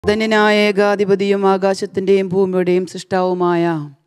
ധന്യനായ ഏകാധിപതിയും ആകാശത്തിൻ്റെയും ഭൂമിയുടെയും സൃഷ്ടാവുമായ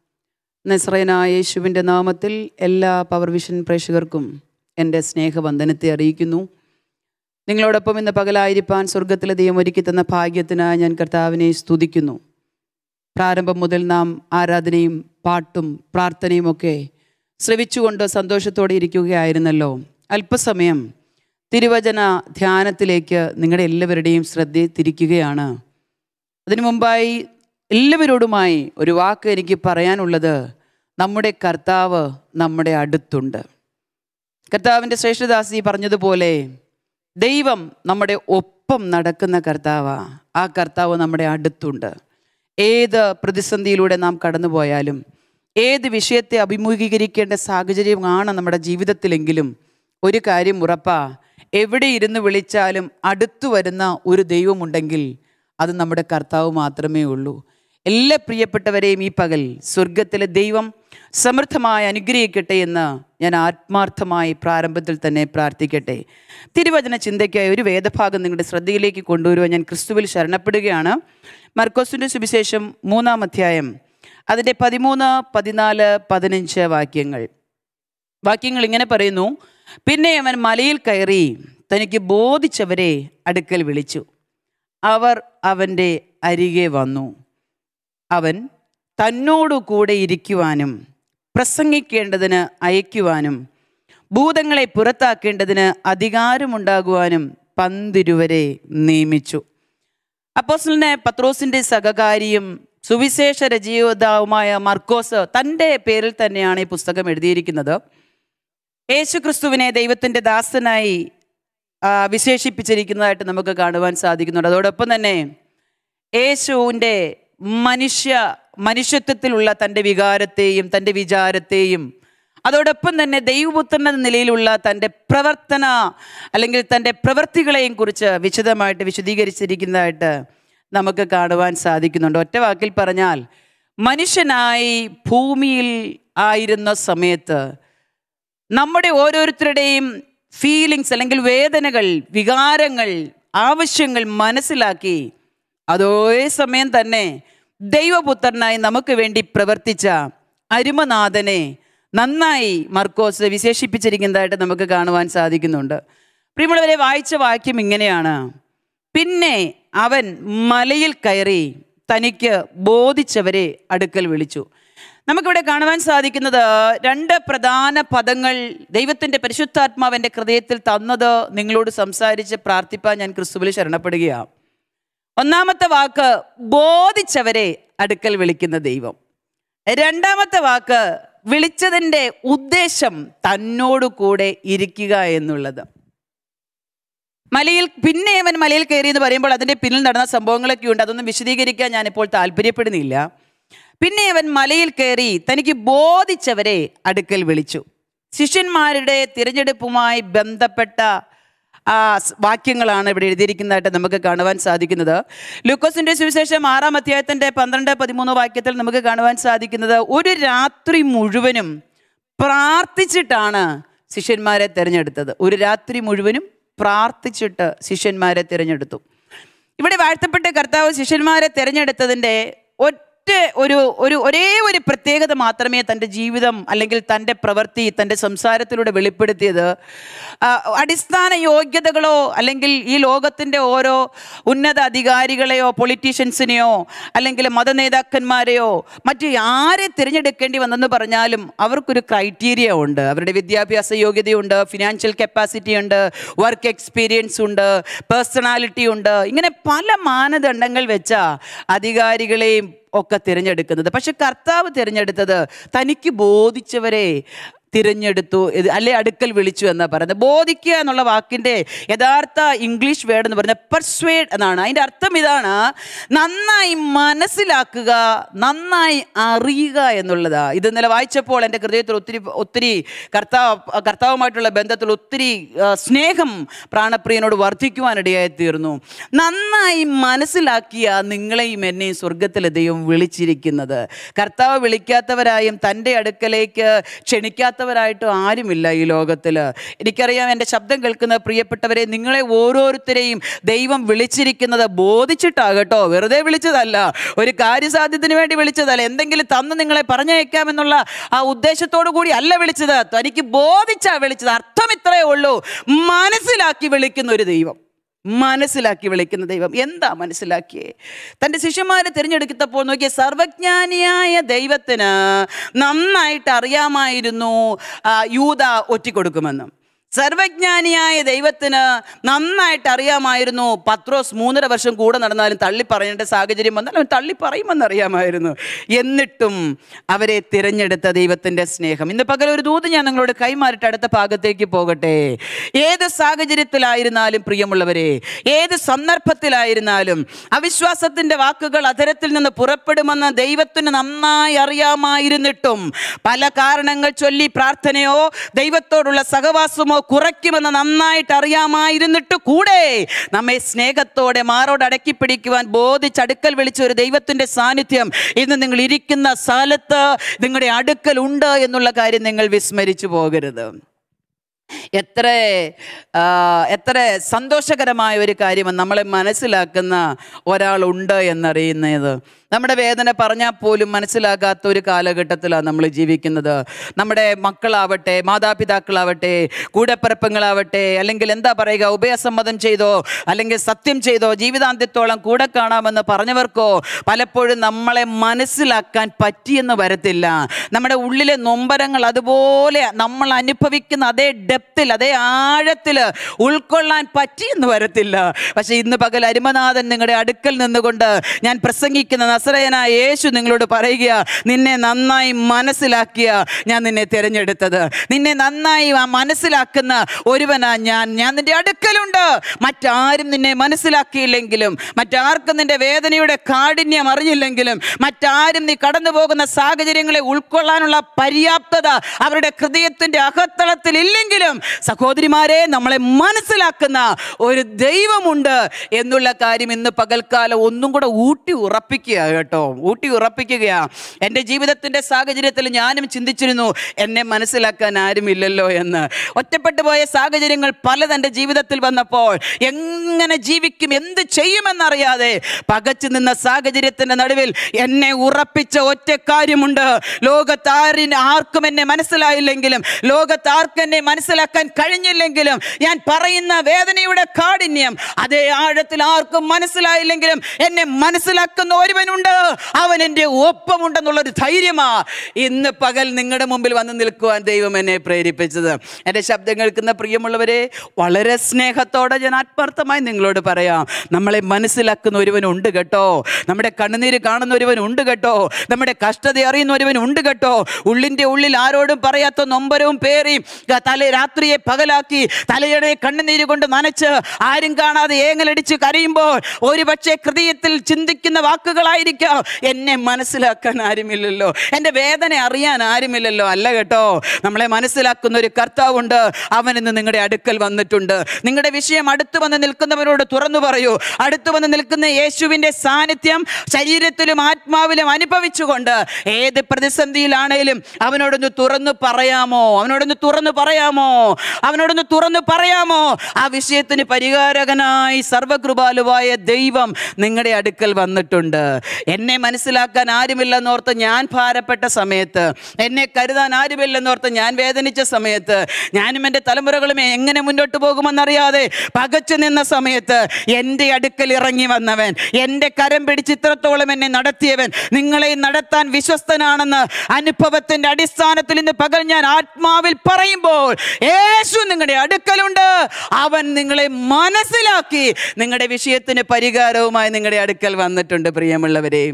നസ്രയനായ യേശുവിൻ്റെ നാമത്തിൽ എല്ലാ പവർ വിഷൻ പ്രേക്ഷകർക്കും എൻ്റെ സ്നേഹവന്ദനത്തെ അറിയിക്കുന്നു നിങ്ങളോടൊപ്പം ഇന്ന് പകലായിരിക്കാൻ സ്വർഗത്തിലെ ദൈവം ഒരുക്കി തന്ന ഭാഗ്യത്തിനായി ഞാൻ കർത്താവിനെ സ്തുതിക്കുന്നു പ്രാരംഭം മുതൽ നാം ആരാധനയും പാട്ടും പ്രാർത്ഥനയും ഒക്കെ ശ്രവിച്ചുകൊണ്ട് സന്തോഷത്തോടെ ഇരിക്കുകയായിരുന്നല്ലോ അല്പസമയം തിരുവചന ധ്യാനത്തിലേക്ക് നിങ്ങളുടെ എല്ലാവരുടെയും ശ്രദ്ധ തിരിക്കുകയാണ് അതിനു മുമ്പായി എല്ലാവരോടുമായി ഒരു വാക്ക് എനിക്ക് പറയാനുള്ളത് നമ്മുടെ കർത്താവ് നമ്മുടെ അടുത്തുണ്ട് കർത്താവിൻ്റെ ശ്രേഷ്ഠദാസി പറഞ്ഞതുപോലെ ദൈവം നമ്മുടെ ഒപ്പം നടക്കുന്ന കർത്താവാ ആ കർത്താവ് നമ്മുടെ അടുത്തുണ്ട് ഏത് പ്രതിസന്ധിയിലൂടെ നാം കടന്നുപോയാലും ഏത് വിഷയത്തെ അഭിമുഖീകരിക്കേണ്ട സാഹചര്യമാണ് നമ്മുടെ ജീവിതത്തിലെങ്കിലും ഒരു കാര്യം ഉറപ്പാ എവിടെ ഇരുന്ന് വിളിച്ചാലും അടുത്തു വരുന്ന ഒരു ദൈവമുണ്ടെങ്കിൽ അത് നമ്മുടെ കർത്താവ് മാത്രമേ ഉള്ളൂ എല്ലാ പ്രിയപ്പെട്ടവരെയും ഈ പകൽ സ്വർഗത്തിലെ ദൈവം സമൃദ്ധമായി അനുഗ്രഹിക്കട്ടെ എന്ന് ഞാൻ ആത്മാർത്ഥമായി പ്രാരംഭത്തിൽ തന്നെ പ്രാർത്ഥിക്കട്ടെ തിരുവചന ചിന്തയ്ക്കായി ഒരു വേദഭാഗം നിങ്ങളുടെ ശ്രദ്ധയിലേക്ക് കൊണ്ടുവരുവാൻ ഞാൻ ക്രിസ്തുവിൽ ശരണപ്പെടുകയാണ് മർക്കോസിൻ്റെ സുവിശേഷം മൂന്നാം അധ്യായം അതിൻ്റെ പതിമൂന്ന് പതിനാല് പതിനഞ്ച് വാക്യങ്ങൾ വാക്യങ്ങൾ ഇങ്ങനെ പറയുന്നു പിന്നെ അവൻ മലയിൽ കയറി തനിക്ക് ബോധിച്ചവരെ അടുക്കൽ വിളിച്ചു അവർ അവൻ്റെ അരികെ വന്നു അവൻ തന്നോടു കൂടെ ഇരിക്കുവാനും പ്രസംഗിക്കേണ്ടതിന് അയക്കുവാനും ഭൂതങ്ങളെ പുറത്താക്കേണ്ടതിന് അധികാരമുണ്ടാകുവാനും പന്തിരുവരെ നിയമിച്ചു അപ്പോസ്റ്റലിനെ പത്രോസിന്റെ സഹകാരിയും സുവിശേഷ രചയിതാവുമായ മർക്കോസ് തൻ്റെ പേരിൽ തന്നെയാണ് ഈ പുസ്തകം എഴുതിയിരിക്കുന്നത് യേശുക്രിസ്തുവിനെ ദൈവത്തിൻ്റെ ദാസനായി ആ, വിശേഷിപ്പിച്ചിരിക്കുന്നതായിട്ട് നമുക്ക് കാണുവാൻ സാധിക്കുന്നുണ്ട് അതോടൊപ്പം തന്നെ യേശുവിൻ്റെ മനുഷ്യ മനുഷ്യത്വത്തിലുള്ള തൻ്റെ വികാരത്തെയും തൻ്റെ വിചാരത്തെയും അതോടൊപ്പം തന്നെ ദൈവപുത്രൻ എന്ന നിലയിലുള്ള തൻ്റെ പ്രവർത്തന അല്ലെങ്കിൽ തൻ്റെ പ്രവൃത്തികളെയും കുറിച്ച് വിശദമായിട്ട് വിശദീകരിച്ചിരിക്കുന്നതായിട്ട് നമുക്ക് കാണുവാൻ സാധിക്കുന്നുണ്ട് ഒറ്റ വാക്കിൽ പറഞ്ഞാൽ മനുഷ്യനായി ഭൂമിയിൽ ആയിരുന്ന സമയത്ത് നമ്മുടെ ഓരോരുത്തരുടെയും ഫീലിങ്സ് അല്ലെങ്കിൽ വേദനകൾ വികാരങ്ങൾ ആവശ്യങ്ങൾ മനസ്സിലാക്കി അതേ സമയം തന്നെ ദൈവപുത്രനായി നമുക്ക് വേണ്ടി പ്രവർത്തിച്ച അരുമനാഥനെ നന്നായി മർക്കോസ് വിശേഷിപ്പിച്ചിരിക്കുന്നതായിട്ട് നമുക്ക് കാണുവാൻ സാധിക്കുന്നുണ്ട് പ്രിയമുള്ളവരെ വായിച്ച വാക്യം ഇങ്ങനെയാണ് പിന്നെ അവൻ മലയിൽ കയറി തനിക്ക് ബോധിച്ചവരെ അടുക്കൽ വിളിച്ചു നമുക്കിവിടെ കാണുവാൻ സാധിക്കുന്നത് രണ്ട് പ്രധാന പദങ്ങൾ ദൈവത്തിൻ്റെ പരിശുദ്ധാത്മാവിൻ്റെ ഹൃദയത്തിൽ തന്നത് നിങ്ങളോട് സംസാരിച്ച് പ്രാർത്ഥിപ്പാൻ ഞാൻ ക്രിസ്തുവിൽ ശരണപ്പെടുകയാണ് ഒന്നാമത്തെ വാക്ക് ബോധിച്ചവരെ അടുക്കൽ വിളിക്കുന്ന ദൈവം രണ്ടാമത്തെ വാക്ക് വിളിച്ചതിൻ്റെ ഉദ്ദേശം തന്നോട് കൂടെ ഇരിക്കുക എന്നുള്ളത് മലയിൽ പിന്നെ അവൻ മലയിൽ കയറി എന്ന് പറയുമ്പോൾ അതിൻ്റെ പിന്നിൽ നടന്ന സംഭവങ്ങളൊക്കെ ഉണ്ട് അതൊന്നും വിശദീകരിക്കാൻ ഞാനിപ്പോൾ താല്പര്യപ്പെടുന്നില്ല പിന്നെ അവൻ മലയിൽ കയറി തനിക്ക് ബോധിച്ചവരെ അടുക്കൽ വിളിച്ചു ശിഷ്യന്മാരുടെ തിരഞ്ഞെടുപ്പുമായി ബന്ധപ്പെട്ട ആ സ് വാക്യങ്ങളാണ് ഇവിടെ എഴുതിയിരിക്കുന്നതായിട്ട് നമുക്ക് കാണുവാൻ സാധിക്കുന്നത് ലൂക്കോസിന്റെ സുവിശേഷം ആറാം അധ്യായത്തിന്റെ പന്ത്രണ്ട് പതിമൂന്ന് വാക്യത്തിൽ നമുക്ക് കാണുവാൻ സാധിക്കുന്നത് ഒരു രാത്രി മുഴുവനും പ്രാർത്ഥിച്ചിട്ടാണ് ശിഷ്യന്മാരെ തിരഞ്ഞെടുത്തത് ഒരു രാത്രി മുഴുവനും പ്രാർത്ഥിച്ചിട്ട് ശിഷ്യന്മാരെ തിരഞ്ഞെടുത്തു ഇവിടെ വാഴ്ത്തപ്പെട്ട കർത്താവ് ശിഷ്യന്മാരെ തിരഞ്ഞെടുത്തതിൻ്റെ ഒറ്റ ഒരു ഒരു ഒരേ ഒരു പ്രത്യേകത മാത്രമേ തൻ്റെ ജീവിതം അല്ലെങ്കിൽ തൻ്റെ പ്രവൃത്തി തൻ്റെ സംസാരത്തിലൂടെ വെളിപ്പെടുത്തിയത് ആ, അടിസ്ഥാന യോഗ്യതകളോ അല്ലെങ്കിൽ ഈ ലോകത്തിൻ്റെ ഓരോ ഉന്നത അധികാരികളെയോ പൊളിറ്റീഷ്യൻസിനെയോ അല്ലെങ്കിൽ മതനേതാക്കന്മാരെയോ മറ്റു ആരെ തിരഞ്ഞെടുക്കേണ്ടി വന്നെന്ന് പറഞ്ഞാലും അവർക്കൊരു ക്രൈറ്റീരിയ ഉണ്ട് അവരുടെ വിദ്യാഭ്യാസ യോഗ്യതയുണ്ട് ഫിനാൻഷ്യൽ കപ്പാസിറ്റി ഉണ്ട് വർക്ക് എക്സ്പീരിയൻസ് ഉണ്ട് പേഴ്സണാലിറ്റി ഉണ്ട് ഇങ്ങനെ പല മാനദണ്ഡങ്ങൾ വെച്ച അധികാരികളെയും ഒക്കെ തിരഞ്ഞെടുക്കുന്നത് പക്ഷെ കർത്താവ് തിരഞ്ഞെടുത്തത് തനിക്ക് ബോധിച്ചവരെ തിരഞ്ഞെടുത്തു ഇത് അല്ലെ അടുക്കൽ വിളിച്ചു എന്നാ പറയുന്നത് ബോധിക്കുക എന്നുള്ള വാക്കിൻ്റെ യഥാർത്ഥ ഇംഗ്ലീഷ് വേർഡ് എന്ന് പറയുന്നത് പെർസ്വേഡ് എന്നാണ് അതിൻ്റെ അർത്ഥം ഇതാണ് നന്നായി മനസ്സിലാക്കുക നന്നായി അറിയുക എന്നുള്ളതാ ഇത് ഇന്നലെ വായിച്ചപ്പോൾ എൻ്റെ ഹൃദയത്തിൽ ഒത്തിരി ഒത്തിരി കർത്താവ് കർത്താവുമായിട്ടുള്ള ബന്ധത്തിൽ ഒത്തിരി ആ, സ്നേഹം പ്രാണപ്രിയനോട് വർദ്ധിക്കുവാനിടയായി തീർന്നു നന്നായി മനസ്സിലാക്കിയ നിങ്ങളെയും എന്നെയും സ്വർഗത്തിലെ ദൈവം വിളിച്ചിരിക്കുന്നത് കർത്താവ് വിളിക്കാത്തവരായും തൻ്റെ അടുക്കലേക്ക് ക്ഷണിക്കാത്ത സ്നേഹിക്കാത്തവരായിട്ട് ആരുമില്ല ഈ ലോകത്തിൽ എനിക്കറിയാം എൻ്റെ ശബ്ദം കേൾക്കുന്ന പ്രിയപ്പെട്ടവരെ നിങ്ങളെ ഓരോരുത്തരെയും ദൈവം വിളിച്ചിരിക്കുന്നത് ബോധിച്ചിട്ടാകട്ടോ വെറുതെ വിളിച്ചതല്ല ഒരു കാര്യസാധ്യത്തിന് വേണ്ടി വിളിച്ചതല്ല എന്തെങ്കിലും തന്ന് നിങ്ങളെ പറഞ്ഞയക്കാമെന്നുള്ള ആ ഉദ്ദേശത്തോടു കൂടി അല്ല വിളിച്ചത് തനിക്ക് ബോധിച്ചാ വിളിച്ചത് അർത്ഥം ഇത്രയേ ഉള്ളൂ മനസ്സിലാക്കി വിളിക്കുന്ന ഒരു ദൈവം മനസ്സിലാക്കി വിളിക്കുന്ന ദൈവം എന്താ മനസ്സിലാക്കിയേ തൻ്റെ ശിഷ്യന്മാരെ തിരഞ്ഞെടുത്തപ്പോൾ നോക്കിയ സർവജ്ഞാനിയായ ദൈവത്തിന് നന്നായിട്ട് അറിയാമായിരുന്നു ആ, യൂദ ഒറ്റിക്കൊടുക്കുമെന്നും സർവജ്ഞാനിയായ ദൈവത്തിന് നന്നായിട്ട് അറിയാമായിരുന്നു പത്രോസ് മൂന്നര വർഷം കൂടെ നടന്നാലും തള്ളി പറയേണ്ട സാഹചര്യം വന്നാൽ അവൻ തള്ളി പറയുമെന്ന് അറിയാമായിരുന്നു എന്നിട്ടും അവരെ തിരഞ്ഞെടുത്ത ദൈവത്തിൻ്റെ സ്നേഹം ഇന്ന് പകൽ ഒരു ദൂത് ഞാൻ നിങ്ങളോട് കൈമാറിട്ട് അടുത്ത ഭാഗത്തേക്ക് പോകട്ടെ ഏത് സാഹചര്യത്തിലായിരുന്നാലും പ്രിയമുള്ളവരെ ഏത് സന്ദർഭത്തിലായിരുന്നാലും അവിശ്വാസത്തിൻ്റെ വാക്കുകൾ അധരത്തിൽ നിന്ന് പുറപ്പെടുമെന്ന് ദൈവത്തിന് നന്നായി അറിയാമായിരുന്നിട്ടും പല കാരണങ്ങൾ ചൊല്ലി പ്രാർത്ഥനയോ ദൈവത്തോടുള്ള സഹവാസമോ കുറയ്ക്കുമെന്ന് നന്നായിട്ട് അറിയാമായിരുന്നിട്ട് കൂടെ നമ്മെ സ്നേഹത്തോടെ മാറോട് അടക്കി പിടിക്കുവാൻ ബോധിച്ചടുക്കൽ വിളിച്ച ഒരു ദൈവത്തിൻ്റെ സാന്നിധ്യം ഇന്ന് നിങ്ങൾ ഇരിക്കുന്ന സ്ഥലത്ത് നിങ്ങളുടെ അടുക്കൽ ഉണ്ട് എന്നുള്ള കാര്യം നിങ്ങൾ വിസ്മരിച്ചു പോകരുത് എത്ര ആ, എത്ര സന്തോഷകരമായ ഒരു കാര്യമാണ് നമ്മളെ മനസ്സിലാക്കുന്ന ഒരാളുണ്ട് എന്നറിയുന്നത് നമ്മുടെ വേദന പറഞ്ഞാൽ പോലും മനസ്സിലാകാത്ത ഒരു കാലഘട്ടത്തിലാണ് നമ്മൾ ജീവിക്കുന്നത് നമ്മുടെ മക്കളാവട്ടെ മാതാപിതാക്കളാവട്ടെ കൂടപ്പിറപ്പങ്ങളാവട്ടെ അല്ലെങ്കിൽ എന്താ പറയുക ഉഭയസമ്മതം ചെയ്തോ അല്ലെങ്കിൽ സത്യം ചെയ്തോ ജീവിതാന്ത്യത്തോളം കൂടെ കാണാമെന്ന് പറഞ്ഞവർക്കോ പലപ്പോഴും നമ്മളെ മനസ്സിലാക്കാൻ പറ്റിയെന്ന് വരത്തില്ല നമ്മുടെ ഉള്ളിലെ നൊമ്പരങ്ങൾ അതുപോലെ നമ്മൾ അനുഭവിക്കുന്ന അതേ ഡെപ്തിൽ അതേ ആഴത്തിൽ ഉൾക്കൊള്ളാൻ പറ്റിയെന്ന് വരത്തില്ല പക്ഷെ ഇന്ന് പകൽ അരുമനാഥൻ നിങ്ങളുടെ അടുക്കൽ നിന്നുകൊണ്ട് ഞാൻ പ്രസംഗിക്കുന്ന നസറയനായ യേശു നിങ്ങളോട് പറയുക നിന്നെ നന്നായി മനസ്സിലാക്കിയ ഞാൻ നിന്നെ തിരഞ്ഞെടുത്തത് നിന്നെ നന്നായി ആ മനസ്സിലാക്കുന്ന ഒരുവനാ ഞാൻ ഞാൻ നിന്റെ അടുക്കലുണ്ട് മറ്റാരും നിന്നെ മനസ്സിലാക്കിയില്ലെങ്കിലും മറ്റാർക്കും നിന്റെ വേദനയുടെ കാഠിന്യം അറിയില്ലെങ്കിലും മറ്റാരും നീ കടന്നു പോകുന്ന സാഹചര്യങ്ങളെ ഉൾക്കൊള്ളാനുള്ള പര്യാപ്തത അവരുടെ ഹൃദയത്തിന്റെ അകത്തളത്തിൽ ഇല്ലെങ്കിലും സഹോദരിമാരെ നമ്മളെ മനസ്സിലാക്കുന്ന ഒരു ദൈവമുണ്ട് എന്നുള്ള കാര്യം ഇന്ന് പകൽക്കാലം ഒന്നും കൂടെ ഊട്ടി ഉറപ്പിക്കുക കേട്ടോ ഊട്ടി ഉറപ്പിക്കുകയാ എൻ്റെ ജീവിതത്തിൻ്റെ സാഹചര്യത്തിൽ ഞാനും ചിന്തിച്ചിരുന്നു എന്നെ മനസ്സിലാക്കാൻ ആരുമില്ലല്ലോ എന്ന് ഒറ്റപ്പെട്ടു പോയ സാഹചര്യങ്ങൾ പലതെൻ്റെ ജീവിതത്തിൽ വന്നപ്പോൾ എങ്ങനെ ജീവിക്കും എന്ത് ചെയ്യുമെന്നറിയാതെ പകച്ചു നിന്ന സാഹചര്യത്തിൻ്റെ നടുവിൽ എന്നെ ഉറപ്പിച്ച ഒറ്റ കാര്യമുണ്ട് ലോകത്താരിന് ആർക്കും എന്നെ മനസ്സിലായില്ലെങ്കിലും ലോകത്താർക്കും എന്നെ മനസ്സിലാക്കാൻ കഴിഞ്ഞില്ലെങ്കിലും ഞാൻ പറയുന്ന വേദനയുടെ കാഠിന്യം അതേ ആഴത്തിൽ ആർക്കും മനസ്സിലായില്ലെങ്കിലും എന്നെ മനസ്സിലാക്കുന്ന ഒരുവനുണ്ട് അവൻ എൻ്റെ ഒപ്പമുണ്ടെന്നുള്ളൊരു ധൈര്യമാ ഇന്ന് പകൽ നിങ്ങളുടെ മുമ്പിൽ വന്ന് നിൽക്കുവാൻ ദൈവം എന്നെ പ്രേരിപ്പിച്ചത് എൻ്റെ ശബ്ദം കേൾക്കുന്ന പ്രിയമുള്ളവരെ വളരെ സ്നേഹത്തോടെ ഞാൻ ആത്മാർത്ഥമായി നിങ്ങളോട് പറയാം നമ്മളെ മനസ്സിലാക്കുന്ന ഒരുവനുണ്ട് കേട്ടോ നമ്മുടെ കണ്ണുനീര് കാണുന്ന ഒരുവനുണ്ട് കേട്ടോ നമ്മുടെ കഷ്ടത അറിയുന്ന ഒരുവനുണ്ട് കേട്ടോ ഉള്ളിൻ്റെ ഉള്ളിൽ ആരോടും പറയാത്ത നൊമ്പരവും പേറിയും ക- തല രാത്രിയെ പകലാക്കി തലയുടെ കണ്ണുനീര് കൊണ്ട് നനച്ച് ആരും കാണാതെ ഏങ്ങലടിച്ച് കരയുമ്പോൾ ഒരു പക്ഷേ ഹൃദയത്തിൽ ചിന്തിക്കുന്ന വാക്കുകളായിരിക്കാം എന്നെ മനസ്സിലാക്കാൻ ആരുമില്ലല്ലോ എൻ്റെ വേദന അറിയാൻ ആരുമില്ലല്ലോ അല്ല കേട്ടോ നമ്മളെ മനസ്സിലാക്കുന്ന ഒരു കർത്താവുണ്ട് അവൻ ഇന്ന് നിങ്ങളുടെ അടുക്കൽ വന്നിട്ടുണ്ട് നിങ്ങളുടെ വിഷയം അടുത്ത് വന്ന് നിൽക്കുന്നവരോട് തുറന്നു പറയൂ അടുത്ത് വന്ന് നിൽക്കുന്ന യേശുവിൻ്റെ സാന്നിധ്യം ശരീരത്തിലും ആത്മാവിലും അനുഭവിച്ചുകൊണ്ട് ഏത് പ്രതിസന്ധിയിലാണേലും അവനോടൊന്ന് തുറന്നു പറയാമോ അവനോടൊന്ന് തുറന്നു പറയാമോ അവനോടൊന്ന് തുറന്നു പറയാമോ ആ വിഷയത്തിന് പരിഹാരകനായി സർവകൃപാലുവായ ദൈവം നിങ്ങളുടെ അടുക്കൽ വന്നിട്ടുണ്ട് എന്നെ മനസ്സിലാക്കാൻ ആരുമില്ലെന്നോർത്ത് ഞാൻ ഭാരപ്പെട്ട സമയത്ത് എന്നെ കരുതാൻ ആരുമില്ലെന്നോർത്ത് ഞാൻ വേദനിച്ച സമയത്ത് ഞാനും എൻ്റെ തലമുറകളും എങ്ങനെ മുന്നോട്ട് പോകുമെന്നറിയാതെ പകച്ചു നിന്ന സമയത്ത് എൻ്റെ അടുക്കൽ ഇറങ്ങി വന്നവൻ എൻ്റെ കരം പിടിച്ച് ഇത്രത്തോളം എന്നെ നടത്തിയവൻ നിങ്ങളെ നടത്താൻ വിശ്വസ്തനാണെന്ന് അനുഭവത്തിൻ്റെ അടിസ്ഥാനത്തിൽ ഇന്ന് പകൽ ഞാൻ ആത്മാവിൽ പറയുമ്പോൾ യേശു നിങ്ങളുടെ അടുക്കലുണ്ട് അവൻ നിങ്ങളെ മനസ്സിലാക്കി നിങ്ങളുടെ വിഷയത്തിന് പരിഹാരവുമായി നിങ്ങളുടെ അടുക്കൽ വന്നിട്ടുണ്ട് പ്രിയമുള്ളവരെ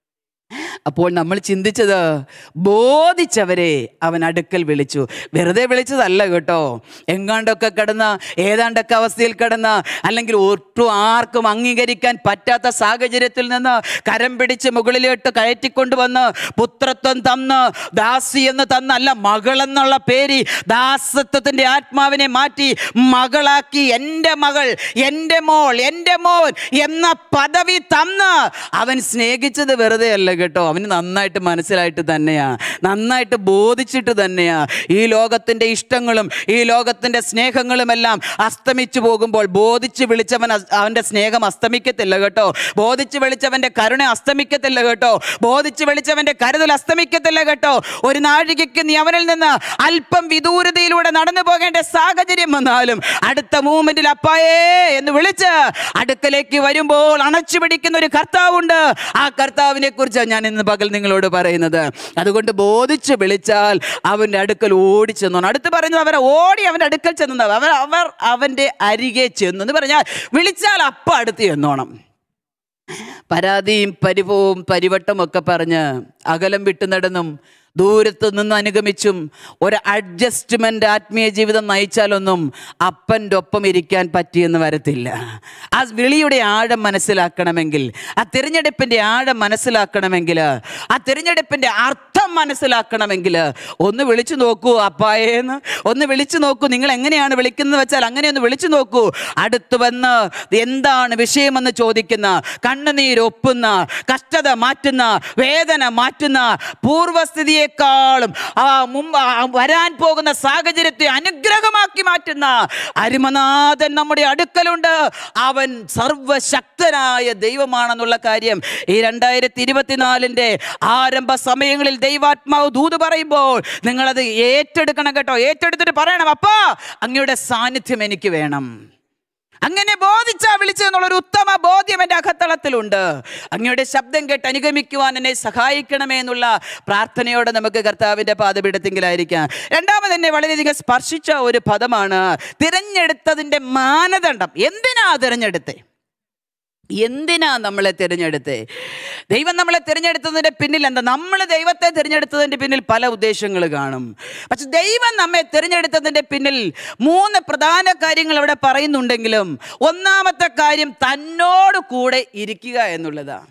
അപ്പോൾ നമ്മൾ ചിന്തിച്ചത് ബോധിച്ചവരെ അവൻ അടുക്കൽ വിളിച്ചു വെറുതെ വിളിച്ചതല്ല കേട്ടോ എങ്ങാണ്ടൊക്കെ കിടന്ന ഏതാണ്ടൊക്കെ അവസ്ഥയിൽ കിടന്ന അല്ലെങ്കിൽ ഒട്ടും ആർക്കും അംഗീകരിക്കാൻ പറ്റാത്ത സാഹചര്യത്തിൽ നിന്ന് കരം പിടിച്ച് മുകളിലോട്ട് കയറ്റിക്കൊണ്ടുവന്ന് പുത്രത്വം തന്ന് ദാസി എന്ന് തന്നല്ല മകളെന്നുള്ള പേര് ദാസത്വത്തിൻ്റെ ആത്മാവിനെ മാറ്റി മകളാക്കി എൻ്റെ മകൾ എൻ്റെ മോൾ എൻ്റെ മോൻ എന്ന പദവി തന്ന് അവൻ സ്നേഹിച്ചത് വെറുതെ അല്ല കേട്ടോ അവന് നന്നായിട്ട് മനസ്സിലായിട്ട് തന്നെയാ നന്നായിട്ട് ബോധിച്ചിട്ട് തന്നെയാ ഈ ലോകത്തിൻ്റെ ഇഷ്ടങ്ങളും ഈ ലോകത്തിൻ്റെ സ്നേഹങ്ങളും എല്ലാം അസ്തമിച്ചു പോകുമ്പോൾ ബോധിച്ച് വിളിച്ചവൻ അസ്- അവൻ്റെ സ്നേഹം അസ്തമിക്കത്തില്ല കേട്ടോ ബോധിച്ച് വിളിച്ചവൻ്റെ കരുണ അസ്തമിക്കത്തില്ല കേട്ടോ ബോധിച്ച് വിളിച്ചവൻ്റെ കരുതൽ അസ്തമിക്കത്തില്ല കേട്ടോ ഒരു നാഴികയ്ക്ക് നീ അവനിൽ നിന്ന് അല്പം വിദൂരതയിലൂടെ നടന്നു പോകേണ്ട സാഹചര്യം വന്നാലും അടുത്ത മൂമെന്റിൽ അപ്പായേ എന്ന് വിളിച്ച് അടുക്കലേക്ക് വരുമ്പോൾ അണച്ചു പിടിക്കുന്ന ഒരു കർത്താവുണ്ട് ആ കർത്താവിനെ കുറിച്ചാണ് ഞാൻ ഇന്ന് പകൽ നിങ്ങളോട് പറയുന്നത് അതുകൊണ്ട് ബോധിച്ച് വിളിച്ചാൽ അവൻ്റെ അടുക്കൽ ഓടി ചെന്നു അടുത്ത് പറയുന്നത് അവരെ ഓടി അവൻ്റെ അടുക്കൽ ചെന്നു അവർ അവർ അവൻ്റെ അരികെ ചെന്നു എന്ന് പറഞ്ഞാൽ വിളിച്ചാൽ അപ്പം അടുത്ത് ചെന്നോണം പരാതിയും പരിഭവവും പരിവട്ടവും ഒക്കെ പറഞ്ഞ് അകലം വിട്ടു നടന്നും ദൂരത്ത് നിന്ന് അനുഗമിച്ചും ഒരു അഡ്ജസ്റ്റ്മെൻ്റ് ആത്മീയ ജീവിതം നയിച്ചാലൊന്നും അപ്പൻ്റെ ഒപ്പം ഇരിക്കാൻ പറ്റിയെന്ന് വരത്തില്ല ആ വിളിയുടെ ആഴം മനസ്സിലാക്കണമെങ്കിൽ ആ തിരഞ്ഞെടുപ്പിൻ്റെ ആഴം മനസ്സിലാക്കണമെങ്കിൽ ആ തിരഞ്ഞെടുപ്പിൻ്റെ അർത്ഥം മനസ്സിലാക്കണമെങ്കിൽ ഒന്ന് വിളിച്ചു നോക്കൂ അപ്പായേന്ന് ഒന്ന് വിളിച്ചു നോക്കൂ നിങ്ങൾ എങ്ങനെയാണ് വിളിക്കുന്നത് വെച്ചാൽ അങ്ങനെ ഒന്ന് വിളിച്ചു നോക്കൂ അടുത്ത് വന്ന് എന്താണ് വിഷയമെന്ന് ചോദിക്കുന്ന കണ്ണുനീരൊപ്പുന്ന കഷ്ടത മാറ്റുന്ന വേദന മാറ്റുന്ന പൂർവസ്ഥിതിയെക്കാളും ആ മുമ്പ് ആ വരാൻ പോകുന്ന സാഹചര്യത്തെ അനുഗ്രഹമാക്കി മാറ്റുന്ന അരുമനാഥൻ നമ്മുടെ അടുക്കലുണ്ട് അവൻ സർവശക്തനായ ദൈവമാണെന്നുള്ള കാര്യം ഈ രണ്ടായിരത്തി ഇരുപത്തിനാലിൻ്റെ ആരംഭ സമയങ്ങളിൽ ദൈവാത്മാവ് ദൂത് പറയുമ്പോൾ നിങ്ങളത് ഏറ്റെടുക്കണം കേട്ടോ ഏറ്റെടുത്തിട്ട് പറയണം അപ്പാ അങ്ങയുടെ സാന്നിധ്യം എനിക്ക് വേണം അങ്ങനെ ബോധിച്ചാ വിളിച്ചതെന്നുള്ളൊരു ഉത്തമ ബോധ്യം എൻ്റെ അകത്തളത്തിലുണ്ട് അങ്ങയുടെ ശബ്ദം കേട്ട് അനുഗമിക്കുവാൻ എന്നെ സഹായിക്കണമേ എന്നുള്ള പ്രാർത്ഥനയോടെ നമുക്ക് കർത്താവിൻ്റെ പാതപീഠത്തിങ്കിലായിരിക്കാം രണ്ടാമത് എന്നെ വളരെയധികം സ്പർശിച്ച ഒരു പദമാണ് തിരഞ്ഞെടുത്തതിൻ്റെ മാനദണ്ഡം എന്തിനാ തിരഞ്ഞെടുത്തേ എന്തിനാ നമ്മളെ തിരഞ്ഞെടുത്തേ ദൈവം നമ്മളെ തിരഞ്ഞെടുത്തതിൻ്റെ പിന്നിൽ എന്താ നമ്മൾ ദൈവത്തെ തിരഞ്ഞെടുത്തതിൻ്റെ പിന്നിൽ പല ഉദ്ദേശങ്ങൾ കാണും പക്ഷെ ദൈവം നമ്മെ തിരഞ്ഞെടുത്തതിൻ്റെ പിന്നിൽ മൂന്ന് പ്രധാന കാര്യങ്ങൾ അവിടെ പറയുന്നുണ്ടെങ്കിലും ഒന്നാമത്തെ കാര്യം തന്നോട് കൂടെ ഇരിക്കുക എന്നുള്ളതാണ്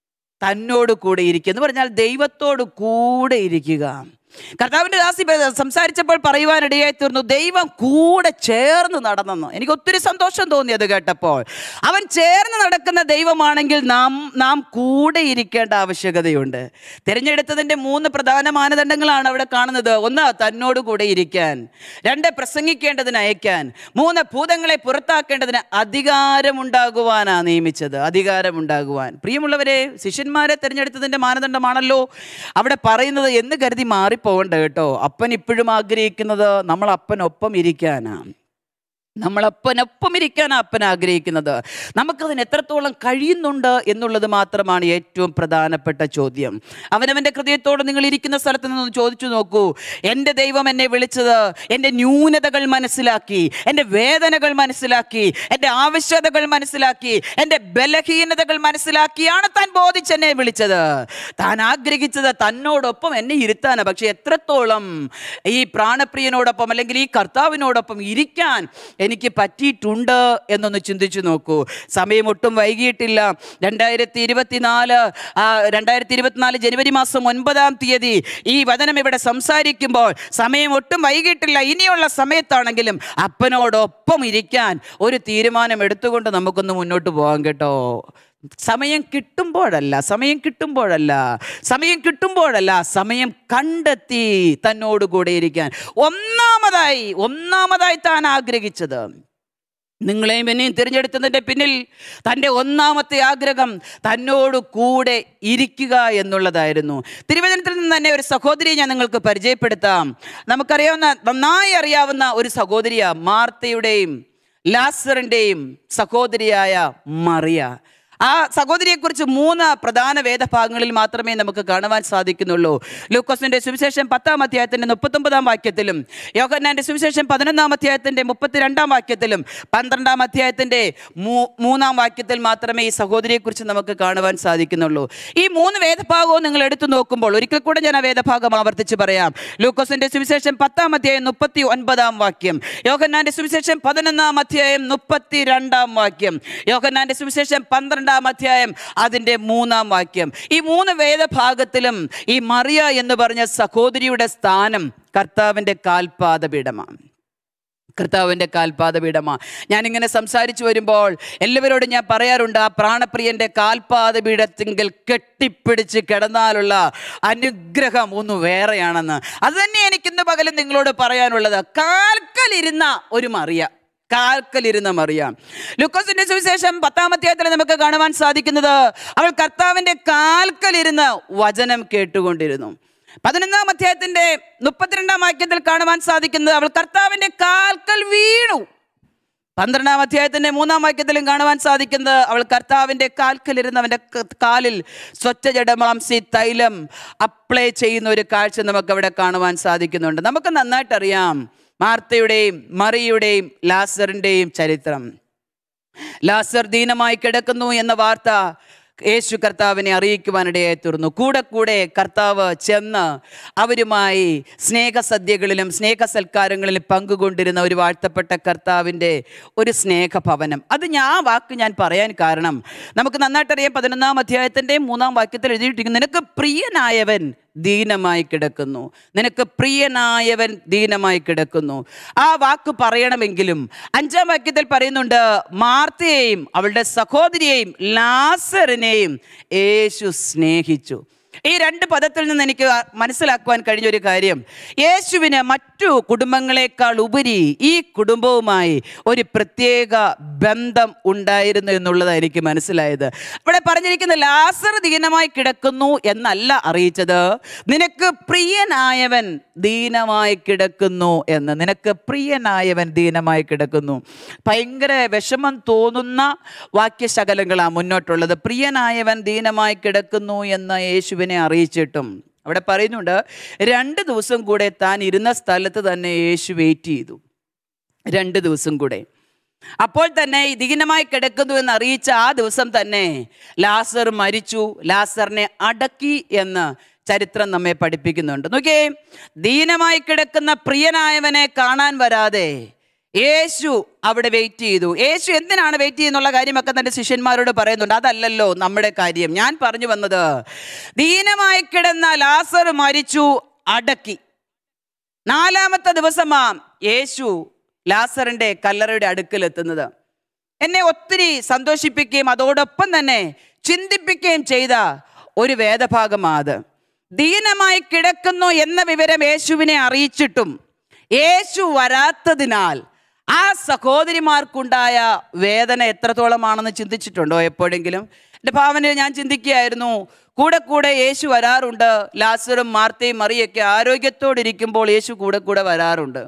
തന്നോട് കൂടെ ഇരിക്കുക എന്ന് പറഞ്ഞാൽ ദൈവത്തോട് കൂടെ ഇരിക്കുക കർത്താവിൻ്റെ ദാസി പ- സംസാരിച്ചപ്പോൾ പറയുവാനിടയായി തീർന്നു ദൈവം കൂടെ ചേർന്ന് നടന്നെന്ന് എനിക്ക് ഒത്തിരി സന്തോഷം തോന്നി അത് കേട്ടപ്പോൾ അവൻ ചേർന്ന് നടക്കുന്ന ദൈവമാണെങ്കിൽ നാം നാം കൂടെ ഇരിക്കേണ്ട ആവശ്യകതയുണ്ട് തിരഞ്ഞെടുത്തതിൻ്റെ മൂന്ന് പ്രധാന മാനദണ്ഡങ്ങളാണ് അവിടെ കാണുന്നത് ഒന്ന് തന്നോട് കൂടെ ഇരിക്കാൻ രണ്ട് പ്രസംഗിക്കേണ്ടതിന് അയക്കാൻ മൂന്ന് ഭൂതങ്ങളെ പുറത്താക്കേണ്ടതിന് അധികാരമുണ്ടാകുവാനാണ് നിയമിച്ചത് അധികാരമുണ്ടാകുവാൻ പ്രിയമുള്ളവരെ ശിഷ്യന്മാരെ തിരഞ്ഞെടുത്തതിൻ്റെ മാനദണ്ഡമാണല്ലോ അവിടെ പറയുന്നത് എന്ന് കരുതി മാറിപ്പോകണ്ട കേട്ടോ അപ്പൻ ഇപ്പോഴും ആഗ്രഹിക്കുന്നത് നമ്മൾ അപ്പനൊപ്പം ഇരിക്കാനാണ് നമ്മളപ്പനൊപ്പം ഇരിക്കാൻ അപ്പൻ ആഗ്രഹിക്കുന്നത് നമുക്കതിന് എത്രത്തോളം കഴിയുന്നുണ്ട് എന്നുള്ളത് മാത്രമാണ് ഏറ്റവും പ്രധാനപ്പെട്ട ചോദ്യം അവനവൻ്റെ ഹൃദയത്തോട് നിങ്ങൾ ഇരിക്കുന്ന സ്ഥലത്ത് നിന്ന് ചോദിച്ചു നോക്കൂ എൻ്റെ ദൈവം എന്നെ വിളിച്ചത് എൻ്റെ ന്യൂനതകൾ മനസ്സിലാക്കി എൻ്റെ വേദനകൾ മനസ്സിലാക്കി എൻ്റെ ആവശ്യകതകൾ മനസ്സിലാക്കി എൻ്റെ ബലഹീനതകൾ മനസ്സിലാക്കിയാണ് താൻ ബോധിച്ചെന്നെ വിളിച്ചത് താൻ ആഗ്രഹിച്ചത് തന്നോടൊപ്പം എന്നെ ഇരുത്താനാണ് പക്ഷെ എത്രത്തോളം ഈ പ്രാണപ്രിയനോടൊപ്പം അല്ലെങ്കിൽ ഈ കർത്താവിനോടൊപ്പം ഇരിക്കാൻ എനിക്ക് പറ്റിയിട്ടുണ്ട് എന്നൊന്ന് ചിന്തിച്ചു നോക്കൂ സമയം ഒട്ടും വൈകിയിട്ടില്ല രണ്ടായിരത്തി ഇരുപത്തിനാല് രണ്ടായിരത്തി ഇരുപത്തിനാല് ജനുവരി മാസം ഒൻപതാം തീയതി ഈ വചനം ഇവിടെ സംസാരിക്കുമ്പോൾ സമയം ഒട്ടും വൈകിട്ടില്ല ഇനിയുള്ള സമയത്താണെങ്കിലും അപ്പനോടൊപ്പം ഇരിക്കാൻ ഒരു തീരുമാനം എടുത്തുകൊണ്ട് നമുക്കൊന്ന് മുന്നോട്ട് പോകാം കേട്ടോ സമയം കിട്ടുമ്പോഴല്ല സമയം കിട്ടുമ്പോഴല്ല സമയം കിട്ടുമ്പോഴല്ല സമയം കണ്ടെത്തി തന്നോട് കൂടെ ഇരിക്കാൻ ഒന്നാമതായി ഒന്നാമതായി താൻ ആഗ്രഹിച്ചത് നിങ്ങളെയും എന്നെയും തിരഞ്ഞെടുത്തതിൻ്റെ പിന്നിൽ തൻ്റെ ഒന്നാമത്തെ ആഗ്രഹം തന്നോട് കൂടെ ഇരിക്കുക എന്നുള്ളതായിരുന്നു തിരുവചനത്തിൽ നിന്ന് തന്നെ ഒരു സഹോദരിയെ ഞാൻ നിങ്ങൾക്ക് പരിചയപ്പെടുത്താം നമുക്കറിയാവുന്ന നന്നായി അറിയാവുന്ന ഒരു സഹോദരിയ മാർത്തയുടെയും ലാസറിൻ്റെയും സഹോദരിയായ മറിയ ആ സഹോദരിയെക്കുറിച്ച് മൂന്ന് പ്രധാന വേദഭാഗങ്ങളിൽ മാത്രമേ നമുക്ക് കാണുവാൻ സാധിക്കുന്നുള്ളൂ ലൂക്കോസിന്റെ സുവിശേഷം പത്താം അധ്യായത്തിന്റെ മുപ്പത്തൊമ്പതാം വാക്യത്തിലും യോഹന്നാന്റെ സുവിശേഷം പതിനൊന്നാം അധ്യായത്തിന്റെ മുപ്പത്തിരണ്ടാം വാക്യത്തിലും പന്ത്രണ്ടാം അധ്യായത്തിന്റെ മൂ- മൂന്നാം വാക്യത്തിൽ മാത്രമേ ഈ സഹോദരിയെക്കുറിച്ച് നമുക്ക് കാണുവാൻ സാധിക്കുന്നുള്ളൂ ഈ മൂന്ന് വേദഭാഗവും നിങ്ങൾ എടുത്തു നോക്കുമ്പോൾ ഒരിക്കൽ കൂടെ ഞാൻ ആ വേദഭാഗം ആവർത്തിച്ച് പറയാം ലൂക്കോസിന്റെ സുവിശേഷം പത്താം അധ്യായം മുപ്പത്തി ഒൻപതാം വാക്യം യോഹന്നാന്റെ സുവിശേഷം പതിനൊന്നാം അധ്യായം മുപ്പത്തി രണ്ടാം വാക്യം യോഹന്നാന്റെ സുവിശേഷം പന്ത്രണ്ടാം അധ്യായം അതിൻ്റെ മൂന്നാം വാക്യം ഈ മൂന്ന് വേദഭാഗത്തിലും ഈ മറിയ എന്ന് പറഞ്ഞ സഹോദരിയുടെ സ്ഥാനം കർത്താവിൻ്റെ കാൽപാദപീഠമാണ് കർത്താവിൻ്റെ കാൽപാദപീഠമാ ഞാനിങ്ങനെ സംസാരിച്ചു വരുമ്പോൾ എല്ലാവരോടും ഞാൻ പറയാറുണ്ട് ആ പ്രാണപ്രിയൻ്റെ കാൽപാദപീഠത്തിങ്കിൽ കെട്ടിപ്പിടിച്ച് കിടന്നാലുള്ള അനുഗ്രഹം ഒന്ന് വേറെയാണെന്ന് അത് തന്നെ എനിക്കിന്ന് പകലും നിങ്ങളോട് പറയാനുള്ളത് കാൽക്കലിരുന്ന ഒരു മറിയ കാൽക്കലിരുന്ന മറിയാം ലുക്കോസിന്റെ സുവിശേഷം പത്താമധ്യായത്തിൽ നമുക്ക് കാണുവാൻ സാധിക്കുന്നത് അവൾ കർത്താവിന്റെ കാൽക്കലിരുന്ന് വചനം കേട്ടുകൊണ്ടിരുന്നു പതിനൊന്നാം അധ്യായത്തിന്റെ മുപ്പത്തിരണ്ടാം വാക്യത്തിൽ കാണുവാൻ സാധിക്കുന്നത് അവൾ കർത്താവിന്റെ കാൽക്കൽ വീണു പന്ത്രണ്ടാം അധ്യായത്തിന്റെ മൂന്നാം വാക്യത്തിലും കാണുവാൻ സാധിക്കുന്നത് അവൾ കർത്താവിന്റെ കാൽക്കലിരുന്ന് അവന്റെ ക- കാലിൽ സ്വച്ഛ ജഡമാംസി തൈലം അപ്ലൈ ചെയ്യുന്ന ഒരു കാഴ്ച നമുക്ക് അവിടെ കാണുവാൻ സാധിക്കുന്നുണ്ട് നമുക്ക് നന്നായിട്ടറിയാം മാർത്തയുടെയും മറിയുടെയും ലാസറിന്റെയും ചരിത്രം ലാസർ ദീനമായി കിടക്കുന്നു എന്ന വാർത്ത യേശു കർത്താവിനെ അറിയിക്കുവാനിടയായി തീർന്നു കൂടെ കൂടെ കർത്താവ് ചെന്ന് അവരുമായി സ്നേഹസദ്യകളിലും സ്നേഹസൽക്കാരങ്ങളിലും പങ്കുകൊണ്ടിരുന്ന ഒരു വാഴ്ത്തപ്പെട്ട കർത്താവിൻ്റെ ഒരു സ്നേഹഭവനം അത് ഞാൻ ആ വാക്ക് ഞാൻ പറയാൻ കാരണം നമുക്ക് നന്നായിട്ടറിയാം പതിനൊന്നാം അധ്യായത്തിൻ്റെ മൂന്നാം വാക്യത്തിൽ എഴുതിയിട്ടിരിക്കുന്നു നിനക്ക് പ്രിയനായവൻ ദീനമായി കിടക്കുന്നു നിനക്ക് പ്രിയനായവൻ ദീനമായി കിടക്കുന്നു ആ വാക്ക് പറയണമെങ്കിലും അഞ്ചാം വാക്യത്തിൽ പറയുന്നുണ്ട് മാർത്തയെയും അവളുടെ സഹോദരിയെയും ലാസറിനെയും യേശു സ്നേഹിച്ചു ഈ രണ്ട് പദത്തിൽ നിന്ന് എനിക്ക് മനസ്സിലാക്കുവാൻ കഴിഞ്ഞ ഒരു കാര്യം യേശുവിന് മറ്റു കുടുംബങ്ങളെക്കാൾ ഉപരി ഈ കുടുംബവുമായി ഒരു പ്രത്യേക ബന്ധം ഉണ്ടായിരുന്നു എന്നുള്ളത് എനിക്ക് മനസ്സിലായത് ഇവിടെ പറഞ്ഞിരിക്കുന്ന ലാസർ ദീനമായി കിടക്കുന്നു എന്നല്ല അറിയിച്ചത് നിനക്ക് പ്രിയനായവൻ ദീനമായി കിടക്കുന്നു എന്ന് നിനക്ക് പ്രിയനായവൻ ദീനമായി കിടക്കുന്നു ഭയങ്കര വിഷമം തോന്നുന്ന വാക്യശകലങ്ങളാണ് മുന്നോട്ടുള്ളത് പ്രിയനായവൻ ദീനമായി കിടക്കുന്നു എന്ന് യേശുവിനെ അറിയിച്ചിട്ടും അവിടെ പറയുന്നുണ്ട് രണ്ട് ദിവസം കൂടെ താൻ ഇരുന്ന സ്ഥലത്ത് തന്നെ യേശു വെയിറ്റ് ചെയ്തു രണ്ട് ദിവസം കൂടെ അപ്പോൾ തന്നെ ഈ ദീനമായി കിടക്കുന്നു എന്ന് അറിയിച്ച ആ ദിവസം തന്നെ ലാസർ മരിച്ചു ലാസറിനെ അടക്കി എന്ന് ചരിത്രം നമ്മെ പഠിപ്പിക്കുന്നുണ്ട് നോക്കിയേ ദീനമായി കിടക്കുന്ന പ്രിയനായവനെ കാണാൻ വരാതെ യേശു അവിടെ വെയിറ്റ് ചെയ്തു യേശു എന്തിനാണ് വെയിറ്റ് ചെയ്യുന്നുള്ള കാര്യമൊക്കെ തൻ്റെ ശിഷ്യന്മാരോട് പറയുന്നുണ്ട് അതല്ലല്ലോ നമ്മുടെ കാര്യം ഞാൻ പറഞ്ഞു വന്നത് ദീനമായി കിടന്ന ലാസർ മരിച്ചു അടക്കി നാലാമത്തെ ദിവസമാ യേശു ലാസറിന്റെ കല്ലറയുടെ അടുക്കൽ എത്തുന്നത് എന്നെ ഒത്തിരി സന്തോഷിപ്പിക്കുകയും അതോടൊപ്പം തന്നെ ചിന്തിപ്പിക്കുകയും ചെയ്ത ഒരു വേദഭാഗമാ അത് ദീനമായി കിടക്കുന്നു എന്ന വിവരം യേശുവിനെ അറിയിച്ചിട്ടും യേശു വരാത്തതിനാൽ ആ സഹോദരിമാർക്കുണ്ടായ വേദന എത്രത്തോളമാണെന്ന് ചിന്തിച്ചിട്ടുണ്ടോ എപ്പോഴെങ്കിലും എൻ്റെ ഭാവനയിൽ ഞാൻ ചിന്തിക്കുകയായിരുന്നു കൂടെ കൂടെ യേശു വരാറുണ്ട് ലാസറും മാർത്തയും മറിയൊക്കെ ആരോഗ്യത്തോടിരിക്കുമ്പോൾ യേശു കൂടെ കൂടെ വരാറുണ്ട്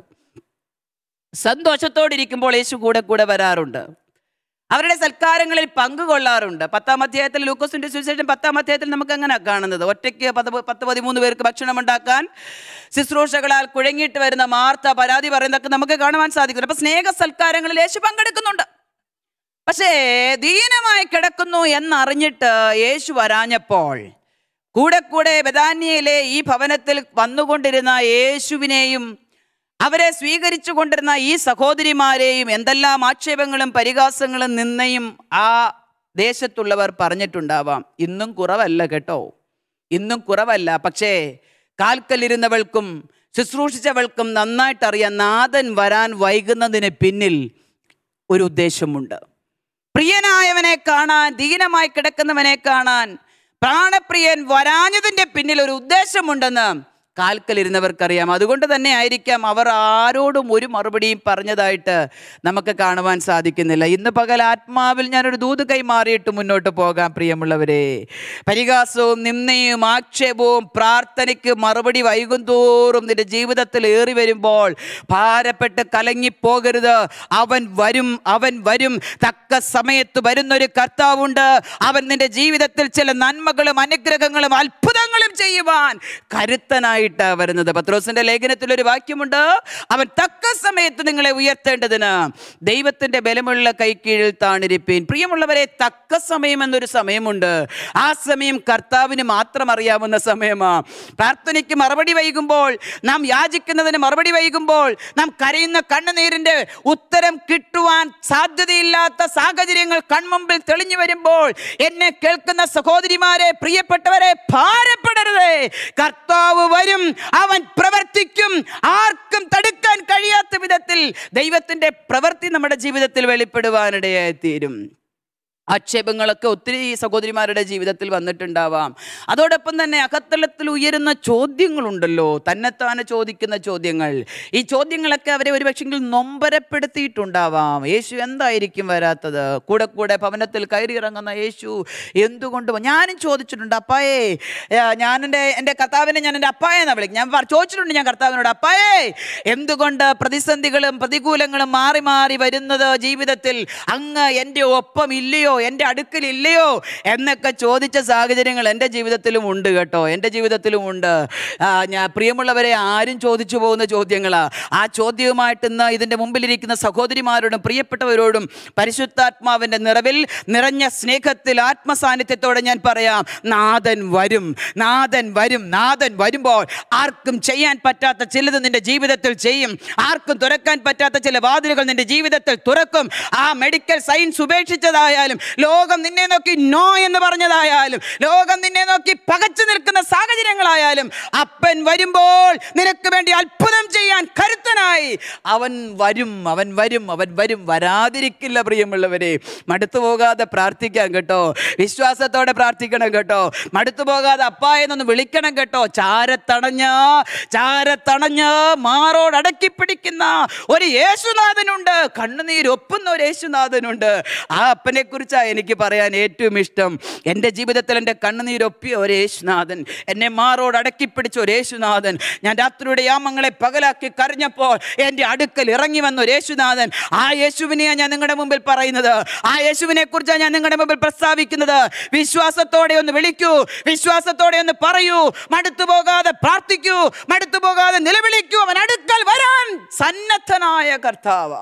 സന്തോഷത്തോടിരിക്കുമ്പോൾ യേശു കൂടെ കൂടെ വരാറുണ്ട് അവരുടെ സൽക്കാരങ്ങളിൽ പങ്കുകൊള്ളാറുണ്ട് പത്താം അധ്യായത്തിൽ ലൂക്കോസിന്റെ സുവിശേഷം പത്താം അധ്യായത്തിൽ നമുക്ക് അങ്ങനെ കാണുന്നത് ഒറ്റയ്ക്ക് പത്ത് പത്ത് പതിമൂന്ന് പേർക്ക് ഭക്ഷണം ഉണ്ടാക്കാൻ ശുശ്രൂഷകളാൽ കുഴങ്ങിയിട്ട് വരുന്ന മാർത്ത പരാതി പറയുന്നതൊക്കെ നമുക്ക് കാണുവാൻ സാധിക്കുന്നു അപ്പൊ സ്നേഹ സൽക്കാരങ്ങളിൽ യേശു പങ്കെടുക്കുന്നുണ്ട് പക്ഷേ ദീനമായി കിടക്കുന്നു എന്നറിഞ്ഞിട്ട് യേശു വരാഞ്ഞപ്പോൾ കൂടെ കൂടെ ബദാന്യയിലെ ഈ ഭവനത്തിൽ വന്നുകൊണ്ടിരുന്ന യേശുവിനെയും അവരെ സ്വീകരിച്ചു കൊണ്ടിരുന്ന ഈ സഹോദരിമാരെയും എന്തെല്ലാം ആക്ഷേപങ്ങളും പരിഹാസങ്ങളും നിന്നയും ആ ദേശത്തുള്ളവർ പറഞ്ഞിട്ടുണ്ടാവാം ഇന്നും കുറവല്ല കേട്ടോ ഇന്നും കുറവല്ല പക്ഷേ കാൽക്കലിരുന്നവൾക്കും ശുശ്രൂഷിച്ചവൾക്കും നന്നായിട്ടറിയാം നാഥൻ വരാൻ വൈകുന്നതിന് പിന്നിൽ ഒരു ഉദ്ദേശമുണ്ട് പ്രിയനായവനെ കാണാൻ ദീനമായി കിടക്കുന്നവനെ കാണാൻ പ്രാണപ്രിയൻ വരാഞ്ഞതിൻ്റെ പിന്നിൽ ഒരു ഉദ്ദേശമുണ്ടെന്ന് കാൽക്കലിരുന്നവർക്കറിയാം അതുകൊണ്ട് തന്നെ ആയിരിക്കാം അവർ ആരോടും ഒരു മറുപടിയും പറഞ്ഞതായിട്ട് നമുക്ക് കാണുവാൻ സാധിക്കുന്നില്ല ഇന്ന് പകൽ ആത്മാവിൽ ഞാനൊരു ദൂത് കൈമാറിയിട്ട് മുന്നോട്ട് പോകാം പ്രിയമുള്ളവരെ പരിഹാസവും നിന്നയും ആക്ഷേപവും പ്രാർത്ഥനയ്ക്ക് മറുപടി വൈകും തോറും നിന്റെ ജീവിതത്തിൽ ഏറി വരുമ്പോൾ ഭാരപ്പെട്ട് കലങ്ങിപ്പോകരുത് അവൻ വരും അവൻ വരും തക്ക സമയത്ത് വരുന്നൊരു കർത്താവുണ്ട് അവൻ നിന്റെ ജീവിതത്തിൽ ചില നന്മകളും അനുഗ്രഹങ്ങളും അത്ഭുതങ്ങളും ചെയ്യുവാൻ കരുത്തനായിട്ടാ വരുന്നത് പത്രോസിന്റെ ലേഖനത്തിൽ ഒരു വാക്യമുണ്ട് അവൻ തക്ക സമയത്ത് നിങ്ങളെ ഉയർത്തേണ്ടതിന് ദൈവത്തിന്റെ ബലമുള്ള കൈക്കീഴിൽ താണിരിപ്പീൻ പ്രിയമുള്ളവരെ തക്ക സമയം എന്നൊരു സമയമുണ്ട് ആ സമയം കർത്താവിന് മാത്രം അറിയാവുന്ന സമയമാ പ്രാർത്ഥനയ്ക്ക് മറുപടി വൈകുമ്പോൾ നാം യാചിക്കുന്നതിന് മറുപടി വൈകുമ്പോൾ നാം കരയുന്ന കണ്ണുനീരിന്റെ ഉത്തരം കിട്ടുവാൻ സാധ്യതയില്ലാത്ത സാഹചര്യങ്ങൾ കൺമുമ്പിൽ തെളിഞ്ഞു വരുമ്പോൾ എന്നെ കേൾക്കുന്ന സഹോദരിമാരെ പ്രിയപ്പെട്ടവരെ ഭാര ഭയപ്പെടരുതേ കർത്താവ് വരും അവൻ പ്രവർത്തിക്കും ആർക്കും തടുക്കാൻ കഴിയാത്ത വിധത്തിൽ ദൈവത്തിന്റെ പ്രവൃത്തി നമ്മുടെ ജീവിതത്തിൽ വെളിപ്പെടുവാനിടയായി തീരും ആക്ഷേപങ്ങളൊക്കെ ഒത്തിരി സഹോദരിമാരുടെ ജീവിതത്തിൽ വന്നിട്ടുണ്ടാവാം അതോടൊപ്പം തന്നെ അകത്തലത്തിൽ ഉയരുന്ന ചോദ്യങ്ങളുണ്ടല്ലോ തന്നെത്താനെ ചോദിക്കുന്ന ചോദ്യങ്ങൾ ഈ ചോദ്യങ്ങളൊക്കെ അവരെ ഒരു പക്ഷെങ്കിൽ നൊമ്പരപ്പെടുത്തിയിട്ടുണ്ടാവാം യേശു എന്തായിരിക്കും വരാത്തത് കൂടെ കൂടെ ഭവനത്തിൽ കയറി ഇറങ്ങുന്ന യേശു എന്തുകൊണ്ട് വ- ഞാനും ചോദിച്ചിട്ടുണ്ട് അപ്പായേ ഏ, ഞാൻ എൻ്റെ എൻ്റെ കർത്താവിനെ ഞാൻ എൻ്റെ അപ്പായെന്നാ വിളിക്കും ഞാൻ പറ- ചോദിച്ചിട്ടുണ്ട് ഞാൻ കർത്താവിനോട് അപ്പായേ എന്തുകൊണ്ട് പ്രതിസന്ധികളും പ്രതികൂലങ്ങളും മാറി മാറി വരുന്നത് ജീവിതത്തിൽ അങ്ങ് എൻ്റെ ഒപ്പം ഇല്ലയോ എൻ്റെ അടുക്കൽ ഇല്ലയോ എന്നൊക്കെ ചോദിച്ച സാഹചര്യങ്ങൾ എൻ്റെ ജീവിതത്തിലും ഉണ്ട് കേട്ടോ എൻ്റെ ജീവിതത്തിലും ഉണ്ട് ആ, ഞാൻ പ്രിയമുള്ളവരെ ആരും ചോദിച്ചു പോകുന്ന ചോദ്യങ്ങളാ ആ ചോദ്യവുമായിട്ട് ഇന്ന് ഇതിൻ്റെ മുമ്പിലിരിക്കുന്ന സഹോദരിമാരോടും പ്രിയപ്പെട്ടവരോടും പരിശുദ്ധാത്മാവിൻ്റെ നിറവിൽ നിറഞ്ഞ സ്നേഹത്തിൽ ആത്മസാന്നിധ്യത്തോടെ ഞാൻ പറയാം നാഥൻ വരും നാഥൻ വരും നാഥൻ വരുമ്പോൾ ആർക്കും ചെയ്യാൻ പറ്റാത്ത ചിലത് നിന്റെ ജീവിതത്തിൽ ചെയ്യും ആർക്കും തുറക്കാൻ പറ്റാത്ത ചില വാതിലുകൾ നിന്റെ ജീവിതത്തിൽ തുറക്കും ആ മെഡിക്കൽ സയൻസ് ഉപേക്ഷിച്ചതായാലും ലോകം നിന്നെ നോക്കി നോ എന്ന് പറഞ്ഞതായാലും ലോകം നിന്നെ നോക്കി പകച്ചു നിൽക്കുന്ന സാഹചര്യങ്ങളായാലും അപ്പൻ വരുമ്പോൾ നിനക്ക് വേണ്ടി അത്ഭുതം ചെയ്യാൻ കരുത്തനായി അവൻ വരും അവൻ വരും അവൻ വരും വരാതിരിക്കില്ല പ്രിയമുള്ളവരെ മടുത്തു പോകാതെ പ്രാർത്ഥിക്കാം കേട്ടോ വിശ്വാസത്തോടെ പ്രാർത്ഥിക്കണം കേട്ടോ മടുത്തു പോകാതെ അപ്പ എന്നൊന്ന് വിളിക്കണം കേട്ടോ ചാരത്തണഞ്ഞ ചാരത്തണഞ്ഞ് മാറോട് അടക്കി പിടിക്കുന്ന ഒരു യേശുനാഥനുണ്ട് കണ്ണുനീരൊപ്പുന്ന ഒരു യേശുനാഥനുണ്ട് ആ അപ്പനെ കുറിച്ചാണ് എനിക്ക് പറയാൻ ഏറ്റവും ഇഷ്ടം എൻ്റെ ജീവിതത്തിൽ എൻ്റെ കണ്ണുനീരൊപ്പിയ ഒരു യേശുനാഥൻ എന്നെ മാറോട് അടക്കി പിടിച്ച ഒരു യേശുനാഥൻ ഞാൻ രാത്രിയുടെ യാമങ്ങളെ പകലാക്കി കരഞ്ഞപ്പോൾ എൻ്റെ അടുക്കൽ ഇറങ്ങി വന്ന ഒരു യേശുനാഥൻ ആ യേശുവിനെയാണ് ഞാൻ നിങ്ങളുടെ മുമ്പിൽ പറയുന്നത് ആ യേശുവിനെ കുറിച്ചാണ് ഞാൻ നിങ്ങളുടെ മുമ്പിൽ പ്രസ്താവിക്കുന്നത് വിശ്വാസത്തോടെ ഒന്ന് വിളിക്കൂ വിശ്വാസത്തോടെ ഒന്ന് പറയൂ മടുത്തു പോകാതെ പ്രാർത്ഥിക്കൂ മടുത്തു പോകാതെ നിലവിളിക്കൂ അവൻ അടുക്കൽ വരാൻ സന്നദ്ധനായ കർത്താവ്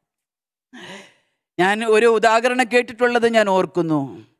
ഞാൻ ഒരു ഉദാഹരണം കേട്ടിട്ടുള്ളത് ഞാൻ ഓർക്കുന്നു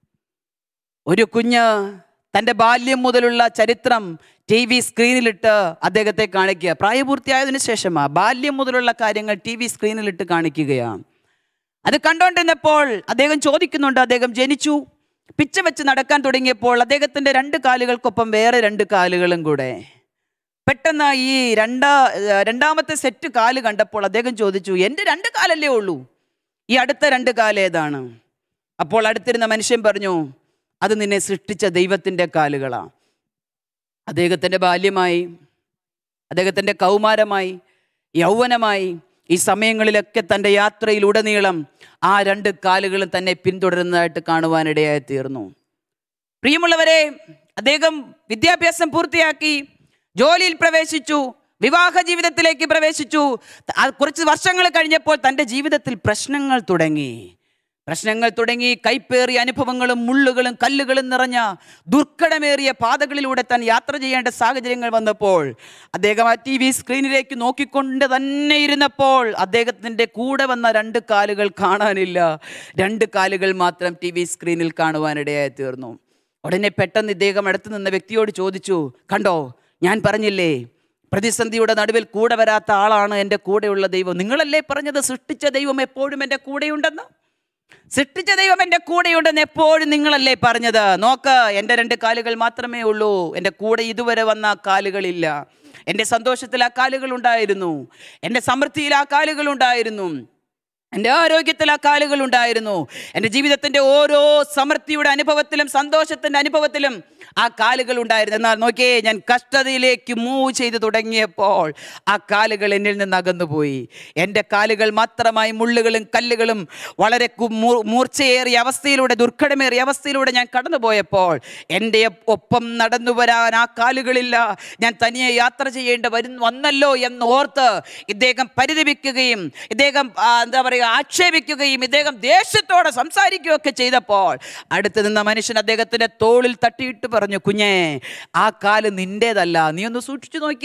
ഒരു കുഞ്ഞ് തൻ്റെ ബാല്യം മുതലുള്ള ചരിത്രം ടി വി സ്ക്രീനിലിട്ട് അദ്ദേഹത്തെ കാണിക്കുക പ്രായപൂർത്തിയായതിനു ശേഷമാ ബാല്യം മുതലുള്ള കാര്യങ്ങൾ ടി വി സ്ക്രീനിലിട്ട് കാണിക്കുകയാണ് അത് കണ്ടോണ്ടിരുന്നപ്പോൾ അദ്ദേഹം ചോദിക്കുന്നുണ്ട് അദ്ദേഹം ജനിച്ചു പിച്ച വെച്ച് നടക്കാൻ തുടങ്ങിയപ്പോൾ അദ്ദേഹത്തിൻ്റെ രണ്ട് കാലുകൾക്കൊപ്പം വേറെ രണ്ട് കാലുകളും കൂടെ പെട്ടെന്ന് ഈ രണ്ടാ രണ്ടാമത്തെ സെറ്റ് കാല് കണ്ടപ്പോൾ അദ്ദേഹം ചോദിച്ചു എൻ്റെ രണ്ട് കാലല്ലേ ഉള്ളൂ ഈ അടുത്ത രണ്ട് കാല് ഏതാണ് അപ്പോൾ അടുത്തിരുന്ന മനുഷ്യൻ പറഞ്ഞു അത് നിന്നെ സൃഷ്ടിച്ച ദൈവത്തിൻ്റെ കാലുകളാണ് അദ്ദേഹത്തിൻ്റെ ബാല്യമായി അദ്ദേഹത്തിൻ്റെ കൗമാരമായി യൗവനമായി ഈ സമയങ്ങളിലൊക്കെ തൻ്റെ യാത്രയിലുടനീളം ആ രണ്ട് കാലുകളും തന്നെ പിന്തുടരുന്നതായിട്ട് കാണുവാനിടയായി തീർന്നു പ്രിയമുള്ളവരെ അദ്ദേഹം വിദ്യാഭ്യാസം പൂർത്തിയാക്കി ജോലിയിൽ പ്രവേശിച്ചു വിവാഹ ജീവിതത്തിലേക്ക് പ്രവേശിച്ചു ആ കുറച്ച് വർഷങ്ങൾ കഴിഞ്ഞപ്പോൾ തൻ്റെ ജീവിതത്തിൽ പ്രശ്നങ്ങൾ തുടങ്ങി പ്രശ്നങ്ങൾ തുടങ്ങി കൈപ്പേറിയ അനുഭവങ്ങളും മുള്ളുകളും കല്ലുകളും നിറഞ്ഞ ദുർഘടമേറിയ പാതകളിലൂടെ താൻ യാത്ര ചെയ്യേണ്ട സാഹചര്യങ്ങൾ വന്നപ്പോൾ അദ്ദേഹം ആ ടി വി സ്ക്രീനിലേക്ക് നോക്കിക്കൊണ്ട് തന്നെ ഇരുന്നപ്പോൾ അദ്ദേഹത്തിൻ്റെ കൂടെ വന്ന രണ്ട് കാലുകൾ കാണാനില്ല രണ്ട് കാലുകൾ മാത്രം ടി വി സ്ക്രീനിൽ കാണുവാനിടയായി തീർന്നു ഉടനെ പെട്ടെന്ന് ഇദ്ദേഹം അടുത്ത് നിന്ന വ്യക്തിയോട് ചോദിച്ചു കണ്ടോ ഞാൻ പറഞ്ഞില്ലേ പ്രതിസന്ധിയുടെ നടുവിൽ കൂടെ വരാത്ത ആളാണ് എൻ്റെ കൂടെയുള്ള ദൈവം നിങ്ങളല്ലേ പറഞ്ഞത് സൃഷ്ടിച്ച ദൈവം എപ്പോഴും എൻ്റെ കൂടെയുണ്ടെന്ന് സൃഷ്ടിച്ച ദൈവം എൻ്റെ കൂടെയുണ്ടെന്ന് എപ്പോഴും നിങ്ങളല്ലേ പറഞ്ഞത് നോക്ക് എൻ്റെ രണ്ട് കാലുകൾ മാത്രമേ ഉള്ളൂ എൻ്റെ കൂടെ ഇതുവരെ വന്ന ആ കാലുകളില്ല എൻ്റെ സന്തോഷത്തിൽ ആ കാലുകൾ ഉണ്ടായിരുന്നു എൻ്റെ സമൃദ്ധിയിൽ ആ കാലുകൾ ഉണ്ടായിരുന്നു എൻ്റെ ആരോഗ്യത്തിൽ ആ കാലുകൾ ഉണ്ടായിരുന്നു എൻ്റെ ജീവിതത്തിൻ്റെ ഓരോ സമൃദ്ധിയുടെ അനുഭവത്തിലും സന്തോഷത്തിൻ്റെ അനുഭവത്തിലും ആ കാലുകൾ ഉണ്ടായിരുന്നു എന്നാൽ നോക്കിയേ ഞാൻ കഷ്ടതയിലേക്ക് മൂവ് ചെയ്ത് തുടങ്ങിയപ്പോൾ ആ കാലുകൾ എന്നിൽ നിന്ന് അകന്നുപോയി എൻ്റെ കാലുകൾ മാത്രമായി മുള്ളുകളും കല്ലുകളും വളരെ കു- മൂ- മൂർച്ചയേറിയ അവസ്ഥയിലൂടെ ദുർഘടമേറിയ അവസ്ഥയിലൂടെ ഞാൻ കടന്നുപോയപ്പോൾ എൻ്റെ ഒപ്പം നടന്നു വരാൻ ആ കാലുകളില്ല ഞാൻ തനിയെ യാത്ര ചെയ്യേണ്ട വരും വന്നല്ലോ എന്ന് ഓർത്ത് ഇദ്ദേഹം പരിതപിക്കുകയും ഇദ്ദേഹം ആ, എന്താ പറയുക ആക്ഷേപിക്കുകയും ഇദ്ദേഹം ദേഷ്യത്തോടെ സംസാരിക്കുകയൊക്കെ ചെയ്തപ്പോൾ അടുത്ത് നിന്ന മനുഷ്യൻ അദ്ദേഹത്തിൻ്റെ തോളിൽ തട്ടിയിട്ട് പറഞ്ഞു കുഞ്ഞേ ആ കാല് നിൻ്റേതല്ല നീ ഒന്ന് സൂക്ഷിച്ചു നോക്കിയേ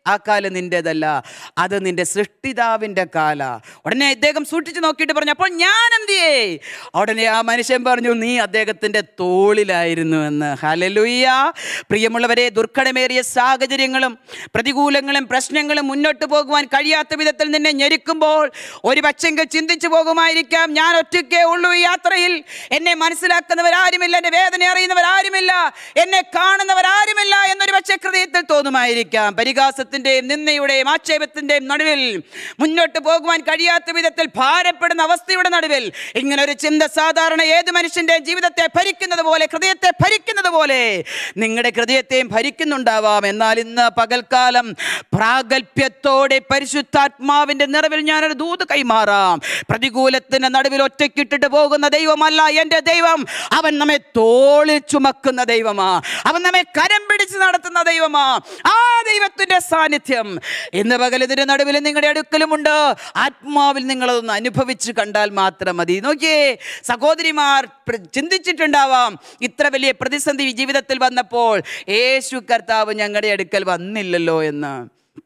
ആ കാലം നിൻ്റെതല്ല അത് നിന്റെ സൃഷ്ടിതാവിൻ്റെ കാല ഉടനെ ഇദ്ദേഹം സൂക്ഷിച്ചു നോക്കിയിട്ട് പറഞ്ഞു അപ്പോൾ ഞാൻ എന്തിയേ ഉടനെ ആ മനുഷ്യൻ പറഞ്ഞു നീ അദ്ദേഹത്തിൻ്റെ തോളിലായിരുന്നു എന്ന് ഹലലുയ്യ പ്രിയമുള്ളവരെ ദുർഘടമേറിയ സാഹചര്യങ്ങളും പ്രതികൂലങ്ങളും പ്രശ്നങ്ങളും മുന്നോട്ട് പോകുവാൻ കഴിയാത്ത വിധത്തിൽ നിന്നെ ഞെരുക്കുമ്പോൾ ഒരു പക്ഷെങ്കിൽ ചിന്തിച്ചു പോകുമായിരിക്കാം ഞാൻ ഒറ്റയ്ക്കേ ഉള്ളൂ ഈ യാത്രയിൽ എന്നെ മനസ്സിലാക്കുന്നവരാരുമില്ല എൻ്റെ വേദന അറിയുന്നവരാരുമില്ല എന്നെ കാണുന്നവരാരുമില്ല എന്നൊരു പക്ഷേ ഹൃദയത്തിൽ തോന്നുമായിരിക്കാം പരിഹാസത്തിൻ്റെയും നിന്നയുടെയും ആക്ഷേപത്തിൻ്റെയും നടുവിൽ മുന്നോട്ട് പോകുവാൻ കഴിയാത്ത വിധത്തിൽ ഭാരപ്പെടുന്ന അവസ്ഥയുടെ നടുവിൽ ഇങ്ങനെ ഒരു ചിന്ത സാധാരണ ഏത് മനുഷ്യന്റെ ജീവിതത്തെ ഭരിക്കുന്നത് പോലെ ഹൃദയത്തെ ഭരിക്കുന്നത് പോലെ നിങ്ങളുടെ ഹൃദയത്തെയും ഭരിക്കുന്നുണ്ടാവാം എന്നാൽ ഇന്ന് പകൽക്കാലം പ്രാഗൽഭ്യത്തോടെ പരിശുദ്ധാത്മാവിന്റെ നിറവിൽ ഞാനൊരു ദൂത് കൈമാറാം പ്രതികൂലത്തിന്റെ നടുവിൽ ഒറ്റയ്ക്കിട്ടിട്ട് പോകുന്ന ദൈവമല്ല എൻ്റെ ദൈവം അവൻ നമ്മെ തോളിൽ ചുമക്കുന്ന ദൈവമാ അവൻ നമ്മെ കരം പിടിച്ച് നടത്തുന്ന ദൈവമാ ആ ദൈവത്തിന്റെ സാന്നിധ്യം ഇന്ന് പകൽ ഇതിന്റെ നടുവിൽ നിങ്ങളുടെ അടുക്കലുമുണ്ട് ആത്മാവിൽ നിങ്ങളതൊന്ന് അനുഭവിച്ച് കണ്ടാൽ മാത്രം മതി നോക്കിയേ സഹോദരിമാർ പ്ര- ചിന്തിച്ചിട്ടുണ്ടാവാം ഇത്ര വലിയ പ്രതിസന്ധി ജീവിതത്തിൽ വന്നപ്പോൾ യേശു കർത്താവ് ഞങ്ങളുടെ അടുക്കൽ വന്നില്ലല്ലോ എന്ന്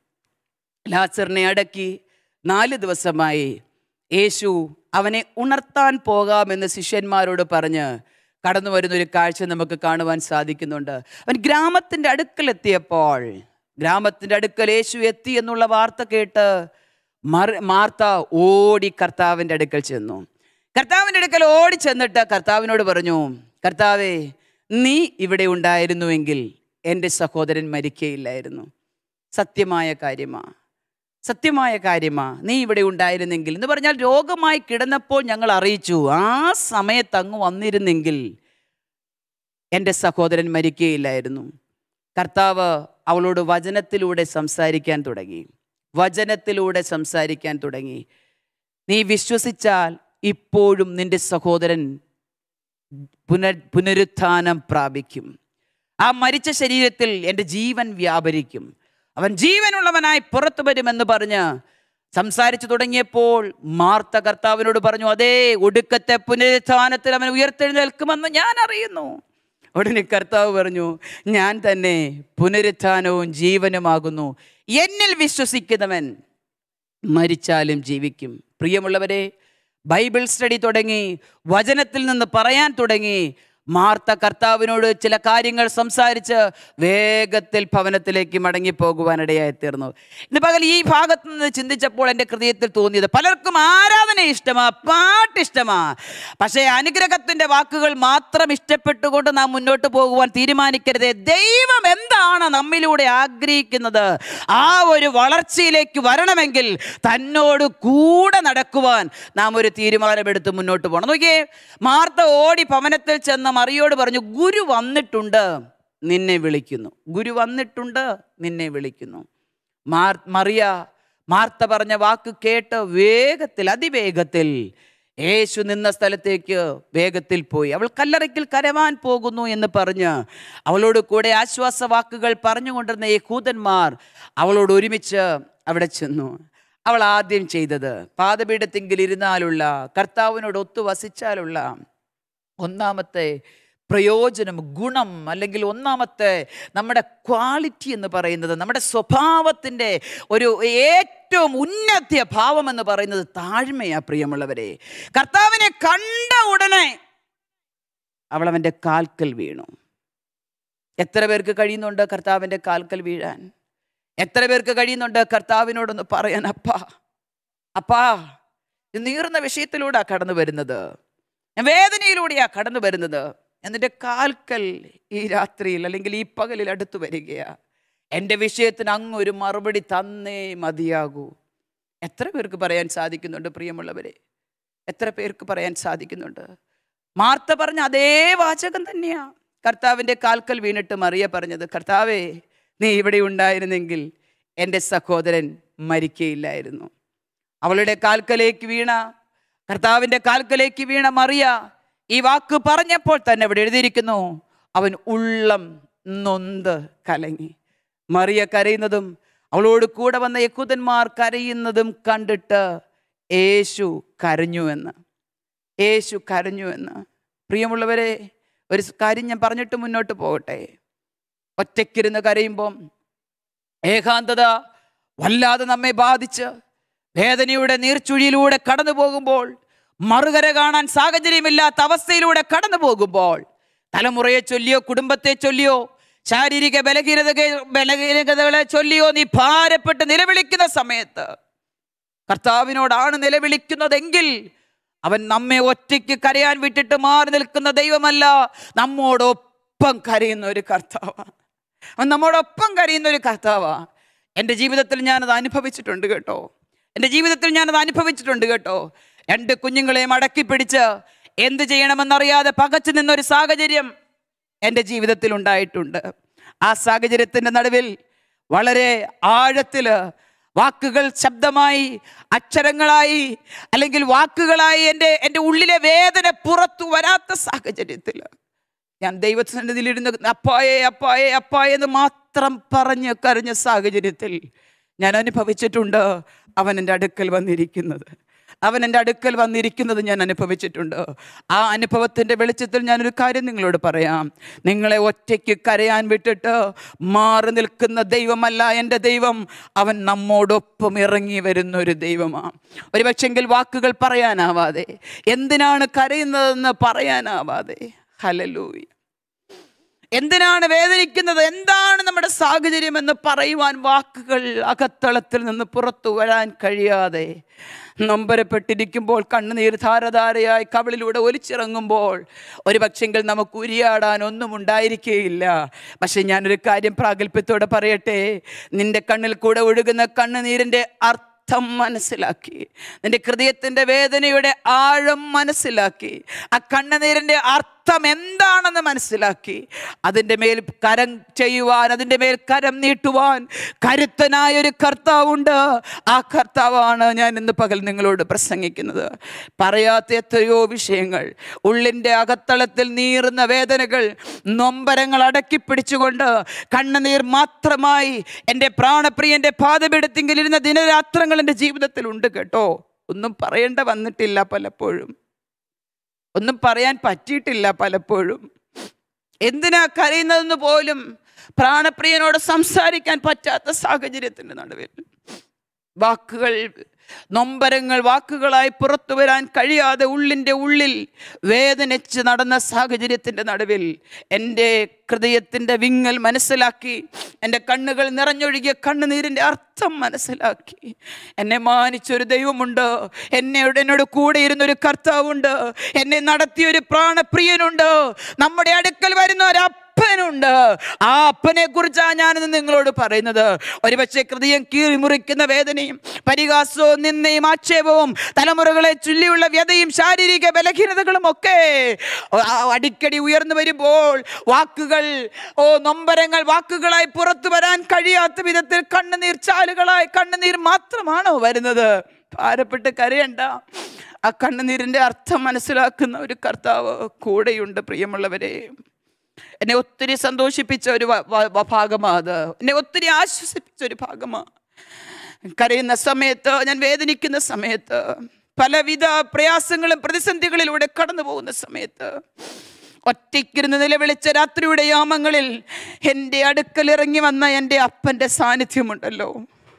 ലാസറിനെ അടക്കി നാല് ദിവസമായി യേശു അവനെ ഉണർത്താൻ പോകാമെന്ന് ശിഷ്യന്മാരോട് പറഞ്ഞ് കടന്നു വരുന്ന ഒരു കാഴ്ച നമുക്ക് കാണുവാൻ സാധിക്കുന്നുണ്ട് അവൻ ഗ്രാമത്തിൻ്റെ അടുക്കലെത്തിയപ്പോൾ ഗ്രാമത്തിൻ്റെ അടുക്കൽ യേശു എത്തി എന്നുള്ള വാർത്ത കേട്ട് മർ- മാർത്ത ഓടി കർത്താവിൻ്റെ അടുക്കൽ ചെന്നു കർത്താവിൻ്റെ അടുക്കൽ ഓടി ചെന്നിട്ട് കർത്താവിനോട് പറഞ്ഞു കർത്താവേ നീ ഇവിടെ ഉണ്ടായിരുന്നുവെങ്കിൽ എൻ്റെ സഹോദരൻ മരിക്കയില്ലായിരുന്നു സത്യമായ കാര്യമാ സത്യമായ കാര്യമാ നീ ഇവിടെ ഉണ്ടായിരുന്നെങ്കിൽ എന്ന് പറഞ്ഞാൽ രോഗമായി കിടന്നപ്പോൾ ഞങ്ങൾ അറിയിച്ചു ആ സമയത്ത് അങ്ങ് വന്നിരുന്നെങ്കിൽ എൻ്റെ സഹോദരൻ മരിക്കുകയില്ലായിരുന്നു കർത്താവ് അവളോട് വചനത്തിലൂടെ സംസാരിക്കാൻ തുടങ്ങി വചനത്തിലൂടെ സംസാരിക്കാൻ തുടങ്ങി നീ വിശ്വസിച്ചാൽ ഇപ്പോഴും നിന്റെ സഹോദരൻ പുനർ പുനരുത്ഥാനം പ്രാപിക്കും ആ മരിച്ച ശരീരത്തിൽ എൻ്റെ ജീവൻ വ്യാപരിക്കും അവൻ ജീവനുള്ളവനായി പുറത്തു വരുമെന്ന് പറഞ്ഞ് സംസാരിച്ചു തുടങ്ങിയപ്പോൾ മാർത്ത കർത്താവിനോട് പറഞ്ഞു അതേ ഒടുക്കത്തെ പുനരുത്ഥാനത്തിൽ അവൻ ഉയർത്തെഴുന്നേൽക്കുമെന്ന് ഞാൻ അറിയുന്നു ഉടനെ കർത്താവ് പറഞ്ഞു ഞാൻ തന്നെ പുനരുത്ഥാനവും ജീവനുമാകുന്നു എന്നിൽ വിശ്വസിക്കുന്നവൻ മരിച്ചാലും ജീവിക്കും പ്രിയമുള്ളവരെ ബൈബിൾ സ്റ്റഡി തുടങ്ങി വചനത്തിൽ നിന്ന് പറയാൻ തുടങ്ങി മാർത്ത കർത്താവിനോട് ചില കാര്യങ്ങൾ സംസാരിച്ച് വേഗത്തിൽ ഭവനത്തിലേക്ക് മടങ്ങിപ്പോകുവാനിടയായി തീർന്നു ഇന്ന് പകൽ ഈ ഭാഗത്ത് നിന്ന് ചിന്തിച്ചപ്പോൾ എൻ്റെ ഹൃദയത്തിൽ തോന്നിയത് പലർക്കും ആരാധന ഇഷ്ടമാ പാട്ട് ഇഷ്ടമാ പക്ഷേ അനുഗ്രഹത്തിൻ്റെ വാക്കുകൾ മാത്രം ഇഷ്ടപ്പെട്ടുകൊണ്ട് നാം മുന്നോട്ട് പോകുവാൻ തീരുമാനിക്കരുതേ ദൈവം എന്താണ് നമ്മിലൂടെ ആഗ്രഹിക്കുന്നത് ആ ഒരു വളർച്ചയിലേക്ക് വരണമെങ്കിൽ തന്നോട് കൂടെ നടക്കുവാൻ നാം ഒരു തീരുമാനമെടുത്ത് മുന്നോട്ട് പോകണം നോക്കിയേ മാർത്ത ഓടി ഭവനത്തിൽ ചെന്ന് മറിയോട് പറഞ്ഞു ഗുരു വന്നിട്ടുണ്ട് നിന്നെ വിളിക്കുന്നു ഗുരു വന്നിട്ടുണ്ട് നിന്നെ വിളിക്കുന്നു മാർ മറിയ മാർത്ത പറഞ്ഞ വാക്ക് കേട്ട് വേഗത്തിൽ അതിവേഗത്തിൽ യേശു നിന്ന സ്ഥലത്തേക്ക് വേഗത്തിൽ പോയി അവൾ കല്ലറയ്ക്കൽ കരവാൻ പോകുന്നു എന്ന് പറഞ്ഞ് അവളോട് കൂടെ ആശ്വാസ വാക്കുകൾ പറഞ്ഞുകൊണ്ടിരുന്ന യഹൂദന്മാർ അവളോട് ഒരുമിച്ച് അവിടെ ചെന്നു അവൾ ആദ്യം ചെയ്തത് പാദപീഠത്തിങ്കിൽ ഇരുന്നാലുള്ള കർത്താവിനോട് ഒത്തു വസിച്ചാലുള്ള ഒന്നാമത്തെ പ്രയോജനം ഗുണം അല്ലെങ്കിൽ ഒന്നാമത്തെ നമ്മുടെ ക്വാളിറ്റി എന്ന് പറയുന്നത് നമ്മുടെ സ്വഭാവത്തിൻ്റെ ഒരു ഏറ്റവും ഉന്നത ഭാവം എന്ന് പറയുന്നത് താഴ്മയാ പ്രിയമുള്ളവരെ കർത്താവിനെ കണ്ട ഉടനെ അവൾ അവൻ്റെ കാൽക്കൽ വീണു എത്ര പേർക്ക് കഴിയുന്നുണ്ട് കർത്താവിൻ്റെ കാൽക്കൽ വീഴാൻ എത്ര പേർക്ക് കഴിയുന്നുണ്ട് കർത്താവിനോടൊന്ന് പറയാൻ അപ്പാ അപ്പാ ഇത് നീറുന്ന വിഷയത്തിലൂടെയാ കടന്നു വരുന്നത് ഞാൻ വേദനയിലൂടെയാ കടന്നു വരുന്നത് എന്നിൻ്റെ കാൽക്കൽ ഈ രാത്രിയിൽ അല്ലെങ്കിൽ ഈ പകലിൽ അടുത്തു വരികയാ എൻ്റെ വിഷയത്തിന് അങ്ങ് ഒരു മറുപടി തന്നേ മതിയാകൂ എത്ര പേർക്ക് പറയാൻ സാധിക്കുന്നുണ്ട് പ്രിയമുള്ളവരെ എത്ര പേർക്ക് പറയാൻ സാധിക്കുന്നുണ്ട് മാർത്ത പറഞ്ഞ അതേ വാചകം തന്നെയാ കർത്താവിൻ്റെ കാൽക്കൽ വീണിട്ട് മറിയ പറഞ്ഞത് കർത്താവേ നീ ഇവിടെ ഉണ്ടായിരുന്നെങ്കിൽ എൻ്റെ സഹോദരൻ മരിക്കയില്ലായിരുന്നു അവളുടെ കാൽക്കലേക്ക് വീണ കർത്താവിൻ്റെ കാൽക്കലേക്ക് വീണ മറിയ ഈ വാക്ക് പറഞ്ഞപ്പോൾ തന്നെ ഇവിടെ എഴുതിയിരിക്കുന്നു അവൻ ഉള്ളം നൊന്ത് കലങ്ങി മറിയ കരയുന്നതും അവളോട് കൂടെ വന്ന യക്കുതന്മാർ കരയുന്നതും കണ്ടിട്ട് യേശു കരഞ്ഞു എന്ന് യേശു കരഞ്ഞു എന്ന് പ്രിയമുള്ളവരെ ഒരു കാര്യം ഞാൻ പറഞ്ഞിട്ട് മുന്നോട്ട് പോകട്ടെ ഒറ്റയ്ക്കിരുന്ന് കരയുമ്പം ഏകാന്തത വല്ലാതെ നമ്മെ ബാധിച്ച് വേദനയുടെ നീർച്ചുഴിയിലൂടെ കടന്നു പോകുമ്പോൾ മറുകര കാണാൻ സാഹചര്യമില്ലാത്ത അവസ്ഥയിലൂടെ കടന്നു പോകുമ്പോൾ തലമുറയെ ചൊല്ലിയോ കുടുംബത്തെ ചൊല്ലിയോ ശാരീരിക ബലഹീനത ബലഹീനതകളെ ചൊല്ലിയോ നീ ഭാരപ്പെട്ട് നിലവിളിക്കുന്ന സമയത്ത് കർത്താവിനോടാണ് നിലവിളിക്കുന്നതെങ്കിൽ അവൻ നമ്മെ ഒറ്റയ്ക്ക് കരയാൻ വിട്ടിട്ട് മാറി നിൽക്കുന്ന ദൈവമല്ല നമ്മോടൊപ്പം കരയുന്ന ഒരു കർത്താവാണ് അവൻ നമ്മോടൊപ്പം കരയുന്ന ഒരു കർത്താവാണ് എൻ്റെ ജീവിതത്തിൽ ഞാനത് അനുഭവിച്ചിട്ടുണ്ട് കേട്ടോ എൻ്റെ ജീവിതത്തിൽ ഞാനത് അനുഭവിച്ചിട്ടുണ്ട് കേട്ടോ രണ്ട് കുഞ്ഞുങ്ങളെ മടക്കി പിടിച്ച് എന്ത് ചെയ്യണമെന്നറിയാതെ പകച്ചു നിന്നൊരു സാഹചര്യം എൻ്റെ ജീവിതത്തിൽ ഉണ്ടായിട്ടുണ്ട് ആ സാഹചര്യത്തിൻ്റെ നടുവിൽ വളരെ ആഴത്തിൽ വാക്കുകൾ ശബ്ദമായി അക്ഷരങ്ങളായി അല്ലെങ്കിൽ വാക്കുകളായി എൻ്റെ എൻ്റെ ഉള്ളിലെ വേദന പുറത്തു വരാത്ത സാഹചര്യത്തിൽ ഞാൻ ദൈവസന്നിധിയിലിരുന്ന് അപ്പായേ അപ്പായേ അപ്പായേ എന്ന് മാത്രം പറഞ്ഞ് കരഞ്ഞ സാഹചര്യത്തിൽ ഞാൻ അനുഭവിച്ചിട്ടുണ്ട് അവൻ എൻ്റെ അടുക്കൽ വന്നിരിക്കുന്നത് അവൻ എൻ്റെ അടുക്കൽ വന്നിരിക്കുന്നത് ഞാൻ അനുഭവിച്ചിട്ടുണ്ട് ആ അനുഭവത്തിൻ്റെ വെളിച്ചത്തിൽ ഞാനൊരു കാര്യം നിങ്ങളോട് പറയാം നിങ്ങളെ ഒറ്റയ്ക്ക് കരയാൻ വിട്ടിട്ട് മാറി നിൽക്കുന്ന ദൈവമല്ല എൻ്റെ ദൈവം അവൻ നമ്മോടൊപ്പം ഇറങ്ങി വരുന്ന ഒരു ദൈവമാണ് ഒരു പക്ഷെങ്കിൽ വാക്കുകൾ പറയാനാവാതെ എന്തിനാണ് കരയുന്നതെന്ന് പറയാനാവാതെ ഹലലൂയ എന്തിനാണ് വേദനിക്കുന്നത് എന്താണ് നമ്മുടെ സാഹചര്യം എന്ന് പറയുവാൻ വാക്കുകൾ അകത്തളത്തിൽ നിന്ന് പുറത്തു വരാൻ കഴിയാതെ നൊമ്പരപ്പെട്ടിരിക്കുമ്പോൾ കണ്ണുനീർ ധാരധാരയായി കവിളിലൂടെ ഒലിച്ചിറങ്ങുമ്പോൾ ഒരു പക്ഷെങ്കിൽ നമുക്ക് ഉരിയാടാൻ ഒന്നും ഉണ്ടായിരിക്കുകയില്ല പക്ഷെ ഞാനൊരു കാര്യം പ്രാഗൽഭ്യത്തോടെ പറയട്ടെ നിന്റെ കണ്ണിൽ കൂടെ ഒഴുകുന്ന കണ്ണുനീരിൻ്റെ അർത്ഥം മനസ്സിലാക്കി നിന്റെ ഹൃദയത്തിൻ്റെ വേദനയുടെ ആഴം മനസ്സിലാക്കി ആ കണ്ണുനീരിൻ്റെ അർത്ഥം എന്താണെന്ന് മനസ്സിലാക്കി അതിൻ്റെ മേൽ കരം ചെയ്യുവാൻ അതിൻ്റെ മേൽ കരം നീട്ടുവാൻ കരുത്തനായ ഒരു കർത്താവുണ്ട് ആ കർത്താവാണ് ഞാൻ ഇന്ന് പകൽ നിങ്ങളോട് പ്രസംഗിക്കുന്നത് പറയാത്ത എത്രയോ വിഷയങ്ങൾ ഉള്ളിൻ്റെ അകത്തളത്തിൽ നീറുന്ന വേദനകൾ നൊമ്പരങ്ങൾ അടക്കി പിടിച്ചുകൊണ്ട് കണ്ണുനീർ മാത്രമായി എൻ്റെ പ്രാണപ്രിയൻ്റെ പാതപീഠത്തിങ്കിൽ ഇരുന്ന ദിനരാത്രങ്ങൾ എൻ്റെ ജീവിതത്തിൽ ഉണ്ട് കേട്ടോ ഒന്നും പറയേണ്ട വന്നിട്ടില്ല പലപ്പോഴും ഒന്നും പറയാൻ പറ്റിയിട്ടില്ല പലപ്പോഴും എന്തിനാ കരയുന്നതെന്ന് പോലും പ്രാണപ്രിയനോട് സംസാരിക്കാൻ പറ്റാത്ത സാഹചര്യത്തിൻ്റെ നടുവിൽ വാക്കുകൾ നൊമ്പരങ്ങൾ വാക്കുകളായി പുറത്തു വരാൻ കഴിയാതെ ഉള്ളിൻ്റെ ഉള്ളിൽ വേദനിച്ച് നടന്ന സാഹചര്യത്തിൻ്റെ നടുവിൽ എൻ്റെ ഹൃദയത്തിൻ്റെ വിങ്ങൽ മനസ്സിലാക്കി എൻ്റെ കണ്ണുകൾ നിറഞ്ഞൊഴുകിയ കണ്ണുനീരിൻ്റെ അർത്ഥം മനസ്സിലാക്കി എന്നെ മാനിച്ചൊരു ദൈവമുണ്ട് എന്നോട് എന്നോട് കൂടെ ഇരുന്നൊരു കർത്താവുണ്ട് എന്നെ നടത്തിയൊരു പ്രാണപ്രിയനുണ്ട് നമ്മുടെ അടുക്കൽ വരുന്ന ഒരു അപ്പനുണ്ട് ആ അപ്പനെ കുറിച്ചാണ് ഞാനിന്ന് നിങ്ങളോട് പറയുന്നത് ഒരുപക്ഷെ ഹൃദയം കീറി മുറിക്കുന്ന വേദനയും പരിഹാസവും നിന്നയും ആക്ഷേപവും തലമുറകളെ ചൊല്ലിയുള്ള വ്യതയും ശാരീരിക ബലഹീനതകളും ഒക്കെ ആ അടിക്കടി ഉയർന്നു വരുമ്പോൾ വാക്കുകൾ ഓ നൊമ്പരങ്ങൾ വാക്കുകളായി പുറത്തു വരാൻ കഴിയാത്ത വിധത്തിൽ കണ്ണുനീർ ചാലുകളായി കണ്ണുനീർ മാത്രമാണോ വരുന്നത് ഭാരപ്പെട്ട് കരയണ്ട ആ കണ്ണുനീരിൻ്റെ അർത്ഥം മനസ്സിലാക്കുന്ന ഒരു കർത്താവ് കൂടെയുണ്ട് പ്രിയമുള്ളവരെ എന്നെ ഒത്തിരി സന്തോഷിപ്പിച്ച ഒരു വ- വ- വ- ഭാഗമാ അത് എന്നെ ഒത്തിരി ആശ്വസിപ്പിച്ച ഒരു ഭാഗമാ കരയുന്ന സമയത്ത് ഞാൻ വേദനിക്കുന്ന സമയത്ത് പലവിധ പ്രയാസങ്ങളും പ്രതിസന്ധികളിലൂടെ കടന്നു പോകുന്ന സമയത്ത് ഒറ്റയ്ക്കിരുന്ന് നിലവിളിച്ച രാത്രിയുടെ യാമങ്ങളിൽ എൻ്റെ അടുക്കൽ ഇറങ്ങി വന്ന എൻ്റെ അപ്പൻ്റെ സാന്നിധ്യമുണ്ടല്ലോ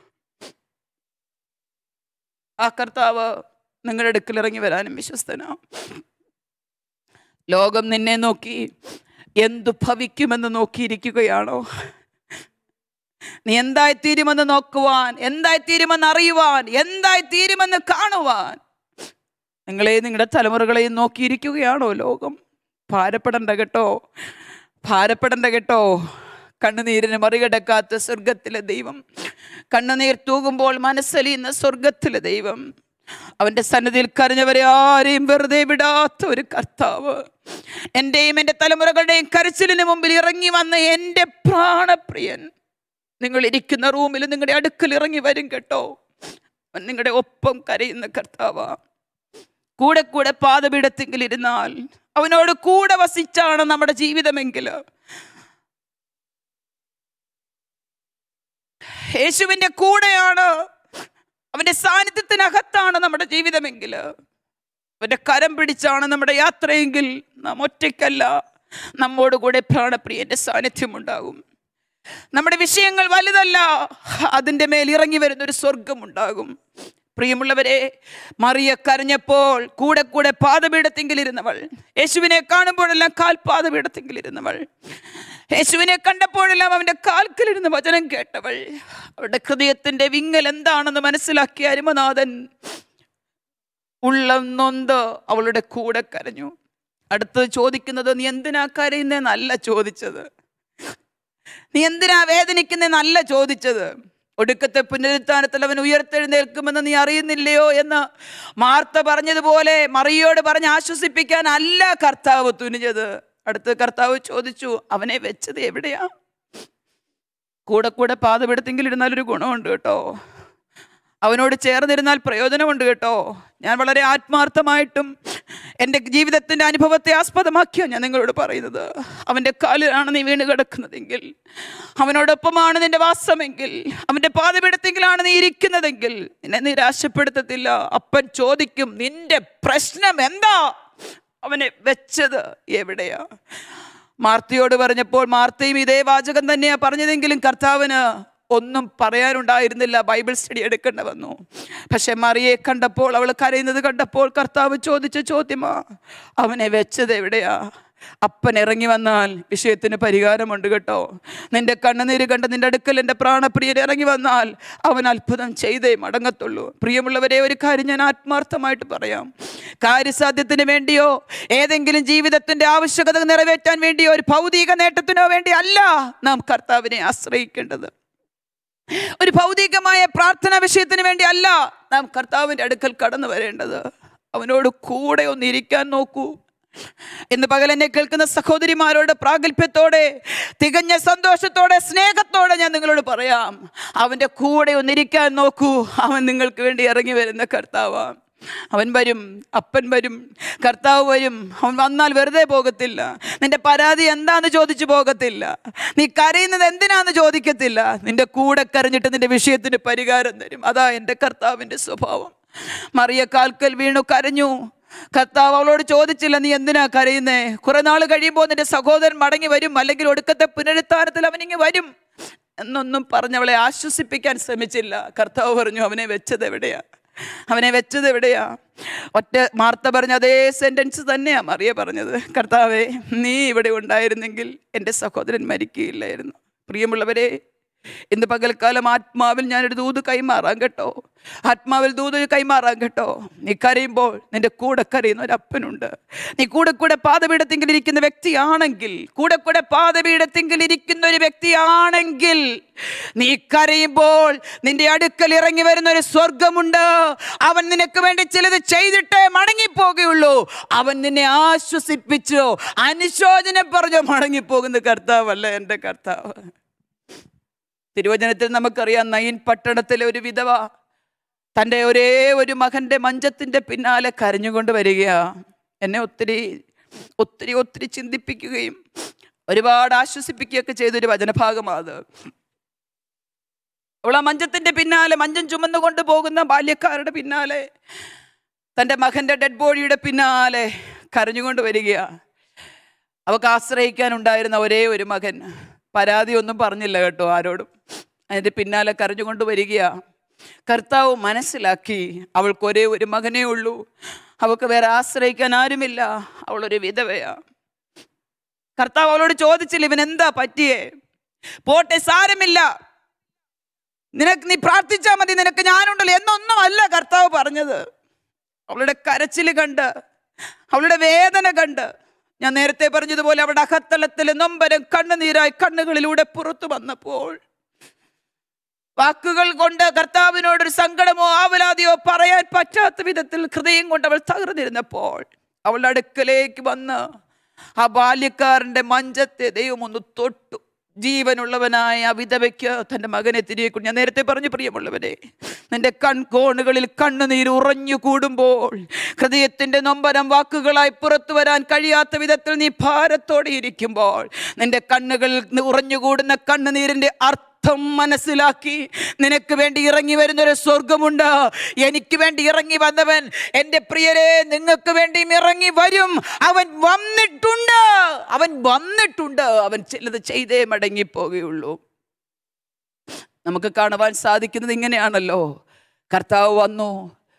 ആ കർത്താവ് നിങ്ങളുടെ അടുക്കൽ ഇറങ്ങി വരാനും വിശ്വസ്തനാ ലോകം നിന്നെ നോക്കി എന്തു ഭവിക്കുമെന്ന് നോക്കിയിരിക്കുകയാണോ നീ എന്തായി തീരുമെന്ന് നോക്കുവാൻ എന്തായി തീരുമെന്ന് അറിയുവാൻ എന്തായി തീരുമെന്ന് കാണുവാൻ നിങ്ങളെ നിങ്ങളുടെ തലമുറകളെയും നോക്കിയിരിക്കുകയാണോ ലോകം ഭാരപ്പെടണ്ട കേട്ടോ ഭാരപ്പെടണ്ട കേട്ടോ കണ്ണുനീരിന് മറികടക്കാത്ത സ്വർഗത്തിലെ ദൈവം കണ്ണുനീർ തൂകുമ്പോൾ മനസ്സലിയുന്ന സ്വർഗത്തിലെ ദൈവം അവൻ്റെ സന്നിധിയിൽ കരഞ്ഞവരെ ആരെയും വെറുതെ വിടാത്ത ഒരു കർത്താവ് എൻ്റെയും എൻ്റെ തലമുറകളുടെയും കരച്ചിലിന് മുമ്പിൽ ഇറങ്ങി വന്ന എൻ്റെ പ്രാണപ്രിയൻ നിങ്ങൾ ഇരിക്കുന്ന റൂമിൽ നിങ്ങളുടെ അടുക്കൽ ഇറങ്ങി വരും കേട്ടോ അവൻ നിങ്ങളുടെ ഒപ്പം കരയുന്ന കർത്താവാ കൂടെ കൂടെ പാതപീഠത്തെങ്കിൽ ഇരുന്നാൽ അവനോട് കൂടെ വസിച്ചാണ് നമ്മുടെ ജീവിതമെങ്കിൽ യേശുവിൻ്റെ കൂടെയാണ് അവൻ്റെ സാന്നിധ്യത്തിനകത്താണ് നമ്മുടെ ജീവിതമെങ്കിൽ അവൻ്റെ കരം പിടിച്ചാണ് നമ്മുടെ യാത്രയെങ്കിൽ നാം ഒറ്റയ്ക്കല്ല നമ്മോട് കൂടെ പ്രാണപ്രിയൻ്റെ സാന്നിധ്യം ഉണ്ടാകും നമ്മുടെ വിഷയങ്ങൾ വലുതല്ല അതിൻ്റെ മേൽ ഇറങ്ങി വരുന്ന ഒരു സ്വർഗമുണ്ടാകും പ്രിയമുള്ളവരെ മറിയ കരഞ്ഞപ്പോൾ കൂടെ കൂടെ പാദപീഠത്തെങ്കിലിരുന്നവൾ യേശുവിനെ കാണുമ്പോഴെല്ലാം കാൽ പാദപീഠത്തെങ്കിലിരുന്നവൾ യേശുവിനെ കണ്ടപ്പോഴെല്ലാം അവൻ്റെ കാൽക്കലിരുന്ന് വചനം കേട്ടവൾ അവരുടെ ഹൃദയത്തിൻ്റെ വിങ്ങൽ എന്താണെന്ന് മനസ്സിലാക്കിയ അരുമനാഥൻ ഉള്ളം നൊന്ത് അവളുടെ കൂടെ കരഞ്ഞു അടുത്തത് ചോദിക്കുന്നത് നീ എന്തിനാ കരയുന്നതെന്നല്ല ചോദിച്ചത് നീ എന്തിനാ വേദനിക്കുന്നതെന്നല്ല ചോദിച്ചത് ഒടുക്കത്തെ പുനരുത്ഥാനത്തിൽ അവൻ ഉയർത്തെഴുന്നേൽക്കുമെന്ന് നീ അറിയുന്നില്ലയോ എന്ന് മാർത്ത പറഞ്ഞതുപോലെ മറിയോട് പറഞ്ഞ് ആശ്വസിപ്പിക്കാൻ അല്ല കർത്താവ് തുനിഞ്ഞത് അടുത്ത് കർത്താവ് ചോദിച്ചു അവനെ വെച്ചത് എവിടെയാ കൂടെ കൂടെ പാതപെടുത്തെങ്കിൽ ഇരുന്നാൽ ഒരു ഗുണമുണ്ട് കേട്ടോ അവനോട് ചേർന്നിരുന്നാൽ പ്രയോജനമുണ്ട് കേട്ടോ ഞാൻ വളരെ ആത്മാർത്ഥമായിട്ടും എൻ്റെ ജീവിതത്തിൻ്റെ അനുഭവത്തെ ആസ്പദമാക്കിയാണ് ഞാൻ നിങ്ങളോട് പറയുന്നത് അവൻ്റെ കാലിലാണ് നീ വീണ് കിടക്കുന്നതെങ്കിൽ അവനോടൊപ്പമാണ് നിന്റെ വാസമെങ്കിൽ അവൻ്റെ പാതപീഠത്തെങ്കിലാണ് നീ ഇരിക്കുന്നതെങ്കിൽ നിന്നെ നിരാശപ്പെടുത്തത്തില്ല അപ്പൻ ചോദിക്കും നിന്റെ പ്രശ്നം എന്താ അവനെ വെച്ചത് എവിടെയാ മാർത്തയോട് പറഞ്ഞപ്പോൾ മാർത്തയും ഇതേ വാചകം തന്നെയാ പറഞ്ഞതെങ്കിലും കർത്താവിന് ഒന്നും പറയാനുണ്ടായിരുന്നില്ല ബൈബിൾ സ്റ്റഡി എടുക്കേണ്ട വന്നു പക്ഷെ മറിയെ കണ്ടപ്പോൾ അവൾ കരയുന്നത് കണ്ടപ്പോൾ കർത്താവ് ചോദിച്ച ചോദ്യമാ അവനെ വെച്ചത് എവിടെയാ അപ്പൻ ഇറങ്ങി വന്നാൽ വിഷയത്തിന് പരിഹാരമുണ്ട് കേട്ടോ നിന്റെ കണ്ണുനീര് കണ്ട് നിന്റെ അടുക്കൽ എൻ്റെ പ്രാണപ്രിയൻ ഇറങ്ങി വന്നാൽ അവൻ അത്ഭുതം ചെയ്തേ മടങ്ങത്തുള്ളൂ പ്രിയമുള്ളവരെ ഒരു കാര്യം ഞാൻ ആത്മാർത്ഥമായിട്ട് പറയാം കാര്യസാധ്യത്തിന് വേണ്ടിയോ ഏതെങ്കിലും ജീവിതത്തിൻ്റെ ആവശ്യകത നിറവേറ്റാൻ വേണ്ടിയോ ഒരു ഭൗതിക നേട്ടത്തിനോ വേണ്ടി അല്ല നാം കർത്താവിനെ ആശ്രയിക്കേണ്ടത് ഒരു ഭൗതികമായ പ്രാർത്ഥന വിഷയത്തിന് വേണ്ടി അല്ല നാം കർത്താവിൻ്റെ അടുക്കൽ കടന്നു വരേണ്ടത് അവനോട് കൂടെ ഒന്ന് ഇരിക്കാൻ നോക്കൂ ഇന്ന് പകൽ എന്നെ കേൾക്കുന്ന സഹോദരിമാരോട് പ്രാഗൽഭ്യത്തോടെ തികഞ്ഞ സന്തോഷത്തോടെ സ്നേഹത്തോടെ ഞാൻ നിങ്ങളോട് പറയാം അവൻ്റെ കൂടെ ഒന്നിരിക്കാൻ നോക്കൂ അവൻ നിങ്ങൾക്ക് വേണ്ടി ഇറങ്ങി വരുന്ന കർത്താവാണ് അവൻ വരും അപ്പൻ വരും കർത്താവ് വരും അവൻ വന്നാൽ വെറുതെ പോകത്തില്ല നിന്റെ പരാതി എന്താന്ന് ചോദിച്ചു പോകത്തില്ല നീ കരയുന്നത് എന്തിനാന്ന് ചോദിക്കത്തില്ല നിന്റെ കൂടെ കരഞ്ഞിട്ട് നിന്റെ വിഷയത്തിന് പരിഹാരം തരും അതാ എൻ്റെ കർത്താവിൻ്റെ സ്വഭാവം മറിയ കാൽക്കൽ വീണു കരഞ്ഞു കർത്താവ് അവളോട് ചോദിച്ചില്ല നീ എന്തിനാ കരയുന്നേ കുറെ നാൾ കഴിയുമ്പോൾ നിന്റെ സഹോദരൻ മടങ്ങി വരും അല്ലെങ്കിൽ ഒടുക്കത്തെ പുനരുത്ഥാനത്തിൽ അവനിങ്ങ് വരും എന്നൊന്നും പറഞ്ഞവളെ ആശ്വസിപ്പിക്കാൻ ശ്രമിച്ചില്ല കർത്താവ് പറഞ്ഞു അവനെ വെച്ചത് എവിടെയാ അവനെ വെച്ചത് എവിടെയാ ഒറ്റ മാർത്ത പറഞ്ഞ അതേ സെൻറ്റൻസ് തന്നെയാ മറിയ പറഞ്ഞത് കർത്താവേ നീ ഇവിടെ ഉണ്ടായിരുന്നെങ്കിൽ എൻ്റെ സഹോദരൻ മരിക്കുകയില്ലായിരുന്നു പ്രിയമുള്ളവരെ ഇന്ന് പകൽക്കാലം ആത്മാവിൽ ഞാനൊരു ദൂത് കൈമാറാം കേട്ടോ ആത്മാവിൽ ദൂത് കൈമാറാം കേട്ടോ നീ കരയുമ്പോൾ നിന്റെ കൂടെ കരയുന്ന ഒരു അപ്പനുണ്ട് നീ കൂടെ കൂടെ പാതപീഠത്തെങ്കിൽ ഇരിക്കുന്ന വ്യക്തിയാണെങ്കിൽ കൂടെ കൂടെ പാതപീഠത്തെങ്കിൽ ഇരിക്കുന്ന ഒരു വ്യക്തിയാണെങ്കിൽ നീ കരയുമ്പോൾ നിന്റെ അടുക്കൽ ഇറങ്ങി വരുന്ന ഒരു സ്വർഗമുണ്ട് അവൻ നിനക്ക് വേണ്ടി ചിലത് ചെയ്തിട്ടേ മടങ്ങിപ്പോകുകയുള്ളൂ അവൻ നിന്നെ ആശ്വസിപ്പിച്ചോ അനുശോചനം പറഞ്ഞോ മടങ്ങിപ്പോകുന്ന കർത്താവല്ല എൻ്റെ കർത്താവ് തിരുവചനത്തിൽ നമുക്കറിയാം നയിൻ പട്ടണത്തിലെ ഒരു വിധവ തൻ്റെ ഒരേ ഒരു മകൻ്റെ മഞ്ചത്തിൻ്റെ പിന്നാലെ കരഞ്ഞുകൊണ്ട് വരികയാ എന്നെ ഒത്തിരി ഒത്തിരി ഒത്തിരി ചിന്തിപ്പിക്കുകയും ഒരുപാട് ആശ്വസിപ്പിക്കുകയൊക്കെ ചെയ്തൊരു വചനഭാഗമാണ് അത് അവൾ ആ മഞ്ചത്തിൻ്റെ പിന്നാലെ മഞ്ചം ചുമന്നുകൊണ്ട് പോകുന്ന ബാല്യക്കാരുടെ പിന്നാലെ തൻ്റെ മകൻ്റെ ഡെഡ് ബോഡിയുടെ പിന്നാലെ കരഞ്ഞുകൊണ്ട് വരികയാ അവൾക്ക് ആശ്രയിക്കാനുണ്ടായിരുന്ന ഒരേ ഒരു മകൻ പരാതി ഒന്നും പറഞ്ഞില്ല കേട്ടോ ആരോടും അതിൻ്റെ പിന്നാലെ കരഞ്ഞുകൊണ്ട് വരികയാ കർത്താവ് മനസ്സിലാക്കി അവൾക്ക് ഒരേ ഒരു മകനേ ഉള്ളൂ അവൾക്ക് വേറെ ആശ്രയിക്കാൻ ആരുമില്ല അവളൊരു വിധവയാ കർത്താവ് അവളോട് ചോദിച്ചില്ല ഇവൻ എന്താ പറ്റിയേ പോട്ടെ സാരമില്ല നിനക്ക് നീ പ്രാർത്ഥിച്ചാൽ മതി നിനക്ക് ഞാനുണ്ടല്ലോ എന്നൊന്നും അല്ല കർത്താവ് പറഞ്ഞത് അവളുടെ കരച്ചിൽ കണ്ട് അവളുടെ വേദന കണ്ട് ഞാൻ നേരത്തെ പറഞ്ഞതുപോലെ അവളുടെ അകത്തളത്തിൽ നൊമ്പരം കണ്ണുനീരായി കണ്ണുകളിലൂടെ പുറത്തു വന്നപ്പോൾ വാക്കുകൾ കൊണ്ട് കർത്താവിനോടൊരു സങ്കടമോ ആവലാതിയോ പറയാൻ പറ്റാത്ത വിധത്തിൽ ഹൃദയം കൊണ്ട് അവൾ തകർന്നിരുന്നപ്പോൾ അവളുടെ അടുക്കലേക്ക് വന്ന് ആ ബാല്യക്കാരൻ്റെ മഞ്ചത്തെ ദൈവം ഒന്ന് തൊട്ടു ജീവനുള്ളവനായ ആ വിധവയ്ക്ക് തൻ്റെ മകനെ തിരികെ കൊണ്ട് ഞാൻ നേരത്തെ പറഞ്ഞു പ്രിയമുള്ളവരെ നിന്റെ കൺകോണുകളിൽ കണ്ണുനീര് ഉറഞ്ഞു കൂടുമ്പോൾ ഹൃദയത്തിൻ്റെ നൊമ്പരം വാക്കുകളായി പുറത്തു വരാൻ കഴിയാത്ത വിധത്തിൽ നീ ഭാരത്തോടെ ഇരിക്കുമ്പോൾ നിന്റെ കണ്ണുകളിൽ ഉറഞ്ഞുകൂടുന്ന കണ്ണുനീരിൻ്റെ അർത്ഥം അർത്ഥം മനസ്സിലാക്കി നിനക്ക് വേണ്ടി ഇറങ്ങി വരുന്നൊരു സ്വർഗമുണ്ട് എനിക്ക് വേണ്ടി ഇറങ്ങി വന്നവൻ എൻ്റെ പ്രിയരെ നിങ്ങൾക്ക് വേണ്ടിയും ഇറങ്ങി വരും അവൻ വന്നിട്ടുണ്ട് അവൻ വന്നിട്ടുണ്ട് അവൻ ചിലത് ചെയ്തേ മടങ്ങിപ്പോകുകയുള്ളൂ നമുക്ക് കാണുവാൻ സാധിക്കുന്നത് ഇങ്ങനെയാണല്ലോ കർത്താവ് വന്നു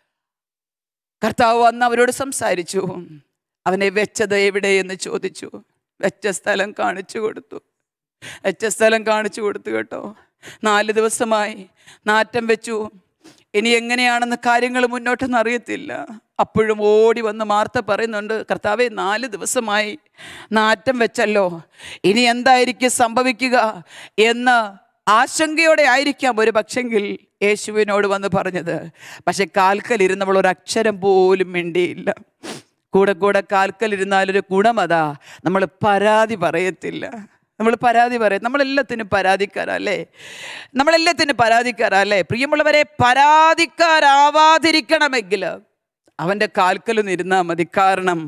കർത്താവ് വന്ന് അവരോട് സംസാരിച്ചു അവനെ വെച്ചത് എവിടെ എന്ന് ചോദിച്ചു വെച്ച സ്ഥലം കാണിച്ചു കൊടുത്തു വെച്ച സ്ഥലം കാണിച്ചു കൊടുത്തു കേട്ടോ നാല് ദിവസമായി നാറ്റം വെച്ചു ഇനി എങ്ങനെയാണെന്ന് കാര്യങ്ങൾ മുന്നോട്ടൊന്നും അറിയത്തില്ല അപ്പോഴും ഓടി വന്ന് മാർത്ത പറയുന്നുണ്ട് കർത്താവെ നാല് ദിവസമായി നാറ്റം വെച്ചല്ലോ ഇനി എന്തായിരിക്കും സംഭവിക്കുക എന്ന് ആശങ്കയോടെ ആയിരിക്കാം ഒരു പക്ഷെങ്കിൽ യേശുവിനോട് വന്ന് പറഞ്ഞത് പക്ഷെ കാൽക്കലിരുന്നവൾ ഒരു അക്ഷരം പോലും മിണ്ടിയില്ല കൂടെ കൂടെ കാൽക്കലിരുന്നാലൊരു ഗുണമതാ നമ്മൾ പരാതി പറയത്തില്ല നമ്മൾ പരാതി പറയും നമ്മളെല്ലാത്തിനും പരാതിക്കാരാ അല്ലേ നമ്മളെല്ലാത്തിനും പരാതിക്കാരാ അല്ലേ പ്രിയമുള്ളവരെ പരാതിക്കാരാവാതിരിക്കണമെങ്കിൽ അവൻ്റെ കാൽക്കലൊന്ന് ഇരുന്നാൽ മതി കാരണം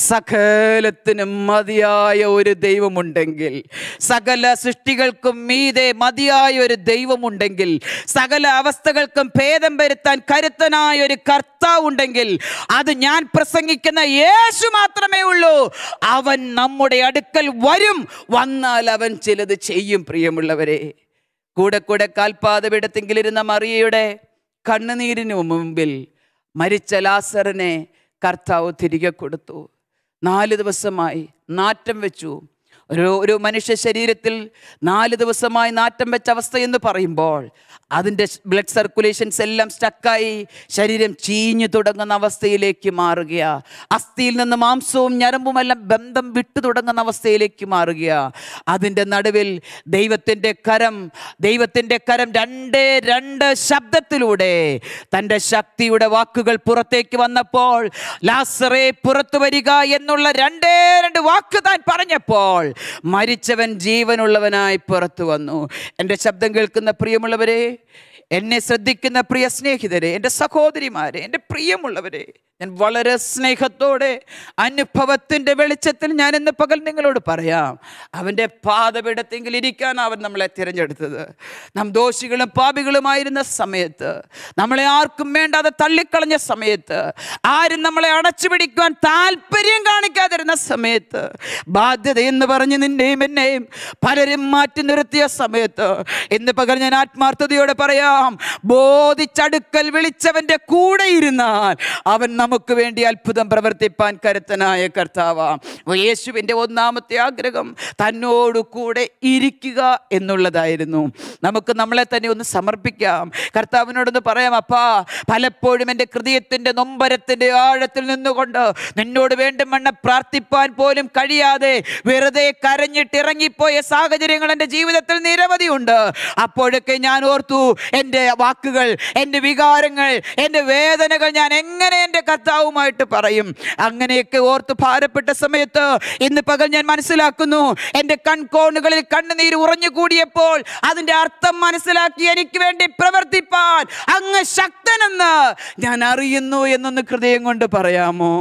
സകലത്തിനും മതിയായ ഒരു ദൈവമുണ്ടെങ്കിൽ സകല സൃഷ്ടികൾക്കും മീതെ മതിയായ ഒരു ദൈവമുണ്ടെങ്കിൽ സകല അവസ്ഥകൾക്കും ഭേദം വരുത്താൻ കരുത്തനായ ഒരു കർത്താവ് ഉണ്ടെങ്കിൽ അത് ഞാൻ പ്രസംഗിക്കുന്ന യേശു മാത്രമേ ഉള്ളൂ അവൻ നമ്മുടെ അടുക്കൽ വരും വന്നാൽ അവൻ ചിലത് ചെയ്യും പ്രിയമുള്ളവരെ കൂടെ കൂടെ കാൽപാതപിടത്തെങ്കിലിരുന്ന മറിയയുടെ കണ്ണുനീരിനു മുമ്പിൽ മരിച്ച ലാസറിനെ കർത്താവ് തിരികെ കൊടുത്തു നാല് ദിവസമായി നാറ്റം വെച്ചു ഒരു ഒരു മനുഷ്യ ശരീരത്തിൽ നാല് ദിവസമായി നാറ്റം വെച്ച അവസ്ഥ എന്ന് പറയുമ്പോൾ അതിൻ്റെ ബ്ലഡ് സർക്കുലേഷൻസ് എല്ലാം സ്റ്റക്കായി ശരീരം ചീഞ്ഞു തുടങ്ങുന്ന അവസ്ഥയിലേക്ക് മാറുകയാ അസ്ഥിയിൽ നിന്ന് മാംസവും ഞരമ്പുമെല്ലാം ബന്ധം വിട്ടു തുടങ്ങുന്ന അവസ്ഥയിലേക്ക് മാറുകയാ അതിൻ്റെ നടുവിൽ ദൈവത്തിൻ്റെ കരം ദൈവത്തിൻ്റെ കരം രണ്ടേ രണ്ട് ശബ്ദത്തിലൂടെ തൻ്റെ ശക്തിയുടെ വാക്കുകൾ പുറത്തേക്ക് വന്നപ്പോൾ ലാസറെ പുറത്തു വരിക എന്നുള്ള രണ്ടേ രണ്ട് വാക്ക് താൻ പറഞ്ഞപ്പോൾ മരിച്ചവൻ ജീവനുള്ളവനായി പുറത്തു വന്നു എൻ്റെ ശബ്ദം കേൾക്കുന്ന പ്രിയമുള്ളവരെ എന്നെ ശ്രദ്ധിക്കുന്ന പ്രിയ സ്നേഹിതരെ എൻ്റെ സഹോദരിമാരെ എൻ്റെ പ്രിയമുള്ളവരെ ഞാൻ വളരെ സ്നേഹത്തോടെ അനുഭവത്തിൻ്റെ വെളിച്ചത്തിൽ ഞാൻ ഇന്ന് പകൽ നിങ്ങളോട് പറയാം അവൻ്റെ പാതപിടത്തെങ്കിൽ ഇരിക്കാൻ അവൻ നമ്മളെ തിരഞ്ഞെടുത്തത് നാം ദോഷികളും പാപികളുമായിരുന്ന സമയത്ത് നമ്മളെ ആർക്കും വേണ്ടാതെ തള്ളിക്കളഞ്ഞ സമയത്ത് ആരും നമ്മളെ അടച്ചു പിടിക്കുവാൻ താല്പര്യം കാണിക്കാതിരുന്ന സമയത്ത് ബാധ്യത എന്ന് പറഞ്ഞ് നിന്നെയും എന്നെയും പലരും മാറ്റി നിർത്തിയ സമയത്ത് ഇന്ന് പകൽ ഞാൻ ആത്മാർത്ഥതയോടെ പറയാം ബോധിച്ചടുക്കൽ വിളിച്ചവന്റെ കൂടെ ഇരുന്നാൽ അവൻ നമുക്ക് വേണ്ടി അത്ഭുതം പ്രവർത്തിപ്പാൻ കരുത്തനായ കർത്താവാം യേശുവിൻ്റെ ഒന്നാമത്തെ ആഗ്രഹം തന്നോട് കൂടെ ഇരിക്കുക എന്നുള്ളതായിരുന്നു നമുക്ക് നമ്മളെ തന്നെ ഒന്ന് സമർപ്പിക്കാം കർത്താവിനോടൊന്ന് പറയാം അപ്പാ പലപ്പോഴും എൻ്റെ ഹൃദയത്തിൻ്റെ നൊമ്പരത്തിൻ്റെ ആഴത്തിൽ നിന്നുകൊണ്ട് നിന്നോട് വേണ്ടുമെണ്ണം പ്രാർത്ഥിപ്പാൻ പോലും കഴിയാതെ വെറുതെ കരഞ്ഞിട്ട് ഇറങ്ങിപ്പോയ സാഹചര്യങ്ങൾ എൻ്റെ ജീവിതത്തിൽ നിരവധിയുണ്ട് അപ്പോഴൊക്കെ ഞാൻ ഓർത്തു എൻ്റെ വാക്കുകൾ എൻ്റെ വികാരങ്ങൾ എൻ്റെ വേദനകൾ ഞാൻ എങ്ങനെ എൻ്റെ കർത്താവുമായിട്ട് പറയും അങ്ങനെയൊക്കെ ഓർത്ത് ഭാരപ്പെട്ട സമയത്ത് ഇന്ന് പകൽ ഞാൻ മനസ്സിലാക്കുന്നു എൻ്റെ കൺകോണുകളിൽ കണ്ണുനീര് ഉറഞ്ഞു കൂടിയപ്പോൾ അതിൻ്റെ അർത്ഥം മനസ്സിലാക്കി എനിക്ക് വേണ്ടി പ്രവർത്തിപ്പാൻ അങ്ങ് ശക്തനെന്ന് ഞാൻ അറിയുന്നു എന്നൊന്ന് ഹൃദയം കൊണ്ട് പറയാമോ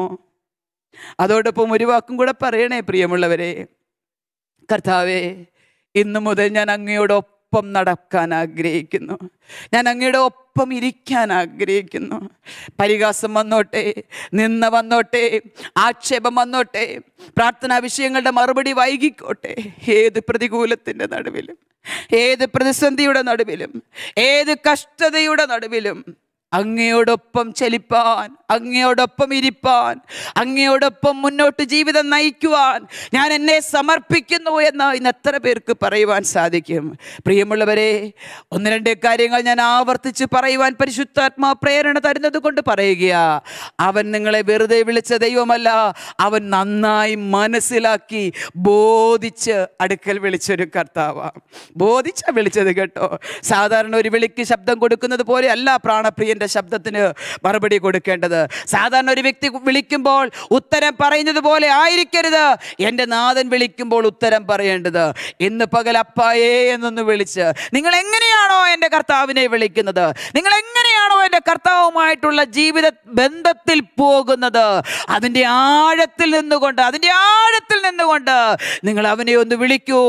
അതോടൊപ്പം ഒരു വാക്കും കൂടെ പറയണേ പ്രിയമുള്ളവരെ കർത്താവേ ഇന്നു മുതൽ ഞാൻ അങ്ങയോടൊപ്പം നടക്കാൻ ആഗ്രഹിക്കുന്നു ഞാൻ അങ്ങയുടെ ഒപ്പം ഇരിക്കാൻ ആഗ്രഹിക്കുന്നു പരിഹാസം വന്നോട്ടെ നിന്ന വന്നോട്ടെ ആക്ഷേപം വന്നോട്ടെ പ്രാർത്ഥനാ വിഷയങ്ങളുടെ മറുപടി വൈകിക്കോട്ടെ ഏത് പ്രതികൂലത്തിൻ്റെ നടുവിലും ഏത് പ്രതിസന്ധിയുടെ നടുവിലും ഏത് കഷ്ടതയുടെ നടുവിലും അങ്ങയോടൊപ്പം ചലിപ്പാൻ അങ്ങയോടൊപ്പം ഇരിപ്പാൻ അങ്ങയോടൊപ്പം മുന്നോട്ട് ജീവിതം നയിക്കുവാൻ ഞാൻ എന്നെ സമർപ്പിക്കുന്നു എന്ന് ഇന്ന് എത്ര പേർക്ക് പറയുവാൻ സാധിക്കും പ്രിയമുള്ളവരെ ഒന്ന് രണ്ട് കാര്യങ്ങൾ ഞാൻ ആവർത്തിച്ച് പറയുവാൻ പരിശുദ്ധാത്മാ പ്രേരണ തരുന്നത് കൊണ്ട് പറയുകയാ അവൻ നിങ്ങളെ വെറുതെ വിളിച്ച ദൈവമല്ല അവൻ നന്നായി മനസ്സിലാക്കി ബോധിച്ച് അടുക്കൽ വിളിച്ചൊരു കർത്താവാണ് ബോധിച്ച വിളിച്ചത് കേട്ടോ സാധാരണ ഒരു വിളിക്ക് ശബ്ദം കൊടുക്കുന്നത് പോലെ അല്ല പ്രാണപ്രിയന്റെ ശബ്ദത്തിന് മറുപടി കൊടുക്കേണ്ടത് സാധാരണ ഒരു വ്യക്തി വിളിക്കുമ്പോൾ ഉത്തരം പറയുന്നത് പോലെ ആയിരിക്കരുത് എൻ്റെ നാഥൻ വിളിക്കുമ്പോൾ ഉത്തരം പറയേണ്ടത് ഇന്ന് പകൽ അപ്പായേ എന്നൊന്ന് വിളിച്ച് നിങ്ങൾ എങ്ങനെയാണോ എൻ്റെ കർത്താവിനെ വിളിക്കുന്നത് നിങ്ങൾ എങ്ങനെയാണോ എൻ്റെ കർത്താവുമായിട്ടുള്ള ജീവിത ബന്ധത്തിൽ പോകുന്നത് അതിൻ്റെ ആഴത്തിൽ നിന്നുകൊണ്ട് അതിൻ്റെ ആഴത്തിൽ നിന്നുകൊണ്ട് നിങ്ങൾ അവനെ ഒന്ന് വിളിക്കൂ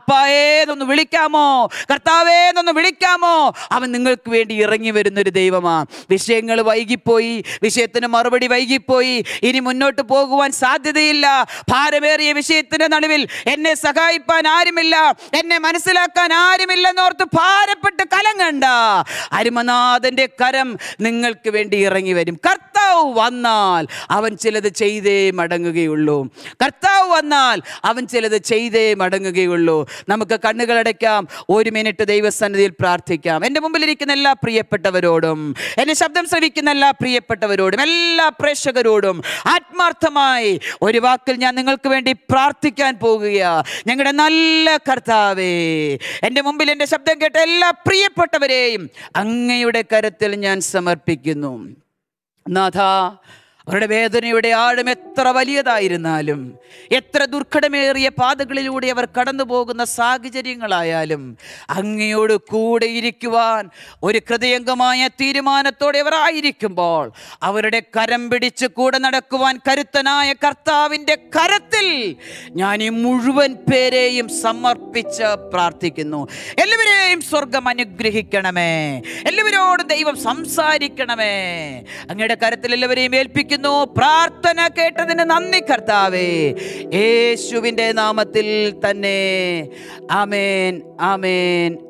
അപ്പായേന്നൊന്ന് വിളിക്കാമോ കർത്താവേന്നൊന്ന് വിളിക്കാമോ അവൻ നിങ്ങൾക്ക് വേണ്ടി ഇറങ്ങി വരുന്നൊരു ദൈവമാ വിഷയങ്ങൾ വൈകിപ്പോയി വിഷയത്തിന് മറുപടി വൈകിപ്പോയി ഇനി മുന്നോട്ട് പോകുവാൻ സാധ്യതയില്ല ഭാരമേറിയ വിഷയത്തിന്റെ നടുവിൽ എന്നെ സഹായിപ്പാൻ ആരുമില്ല എന്നെ മനസ്സിലാക്കാൻ ആരുമില്ലെന്നോർത്ത് ഭാരപ്പെട്ട് കലങ്ങണ്ട അരുമനാഥന്റെ കരം നിങ്ങൾക്ക് വേണ്ടി ഇറങ്ങി വരും കർത്താവ് വന്നാൽ അവൻ ചിലത് ചെയ്തേ മടങ്ങുകയുള്ളൂ കർത്താവ് വന്നാൽ അവൻ ചിലത് ചെയ്തേ മടങ്ങുകയുള്ളൂ നമുക്ക് കണ്ണുകളടയ്ക്കാം ഒരു മിനിറ്റ് ദൈവസന്നിധിയിൽ പ്രാർത്ഥിക്കാം എൻ്റെ മുമ്പിലിരിക്കുന്ന എല്ലാ പ്രിയപ്പെട്ടവരോടും എൻ്റെ ശബ്ദം ശ്രവിക്കുന്ന എല്ലാ പ്രിയപ്പെട്ടവരോടും എല്ലാ പ്രേക്ഷകരോടും ആത്മാർത്ഥമായി ഒരു വാക്കിൽ ഞാൻ നിങ്ങൾക്ക് വേണ്ടി പ്രാർത്ഥിക്കാൻ പോകുകയാ ഞങ്ങളുടെ നല്ല കർത്താവേ എൻ്റെ മുമ്പിൽ എൻ്റെ ശബ്ദം കേട്ട എല്ലാ പ്രിയപ്പെട്ടവരെയും അങ്ങയുടെ കരത്തിൽ ഞാൻ സമർപ്പിക്കുന്നു നാഥ അവരുടെ വേദനയുടെ ആഴം എത്ര വലിയതായിരുന്നാലും എത്ര ദുർഘടമേറിയ പാതകളിലൂടെ അവർ കടന്നു പോകുന്ന സാഹചര്യങ്ങളായാലും അങ്ങയോട് കൂടെ ഇരിക്കുവാൻ ഒരു ഹൃദയംഗമായ തീരുമാനത്തോടെ അവർ ആയിരിക്കുമ്പോൾ അവരുടെ കരം പിടിച്ച് കൂടെ നടക്കുവാൻ കരുത്തനായ കർത്താവിൻ്റെ കരത്തിൽ ഞാൻ ഈ മുഴുവൻ പേരെയും സമർപ്പിച്ച് പ്രാർത്ഥിക്കുന്നു എല്ലാവരെയും സ്വർഗം അനുഗ്രഹിക്കണമേ എല്ലാവരോടും ദൈവം സംസാരിക്കണമേ അങ്ങയുടെ കരത്തിൽ എല്ലാവരെയും ഏൽപ്പിക്കുന്നു പ്രാർത്ഥന കേട്ടതിന് നന്ദി കർത്താവേ യേശുവിൻ്റെ നാമത്തിൽ തന്നെ ആമേൻ ആമേൻ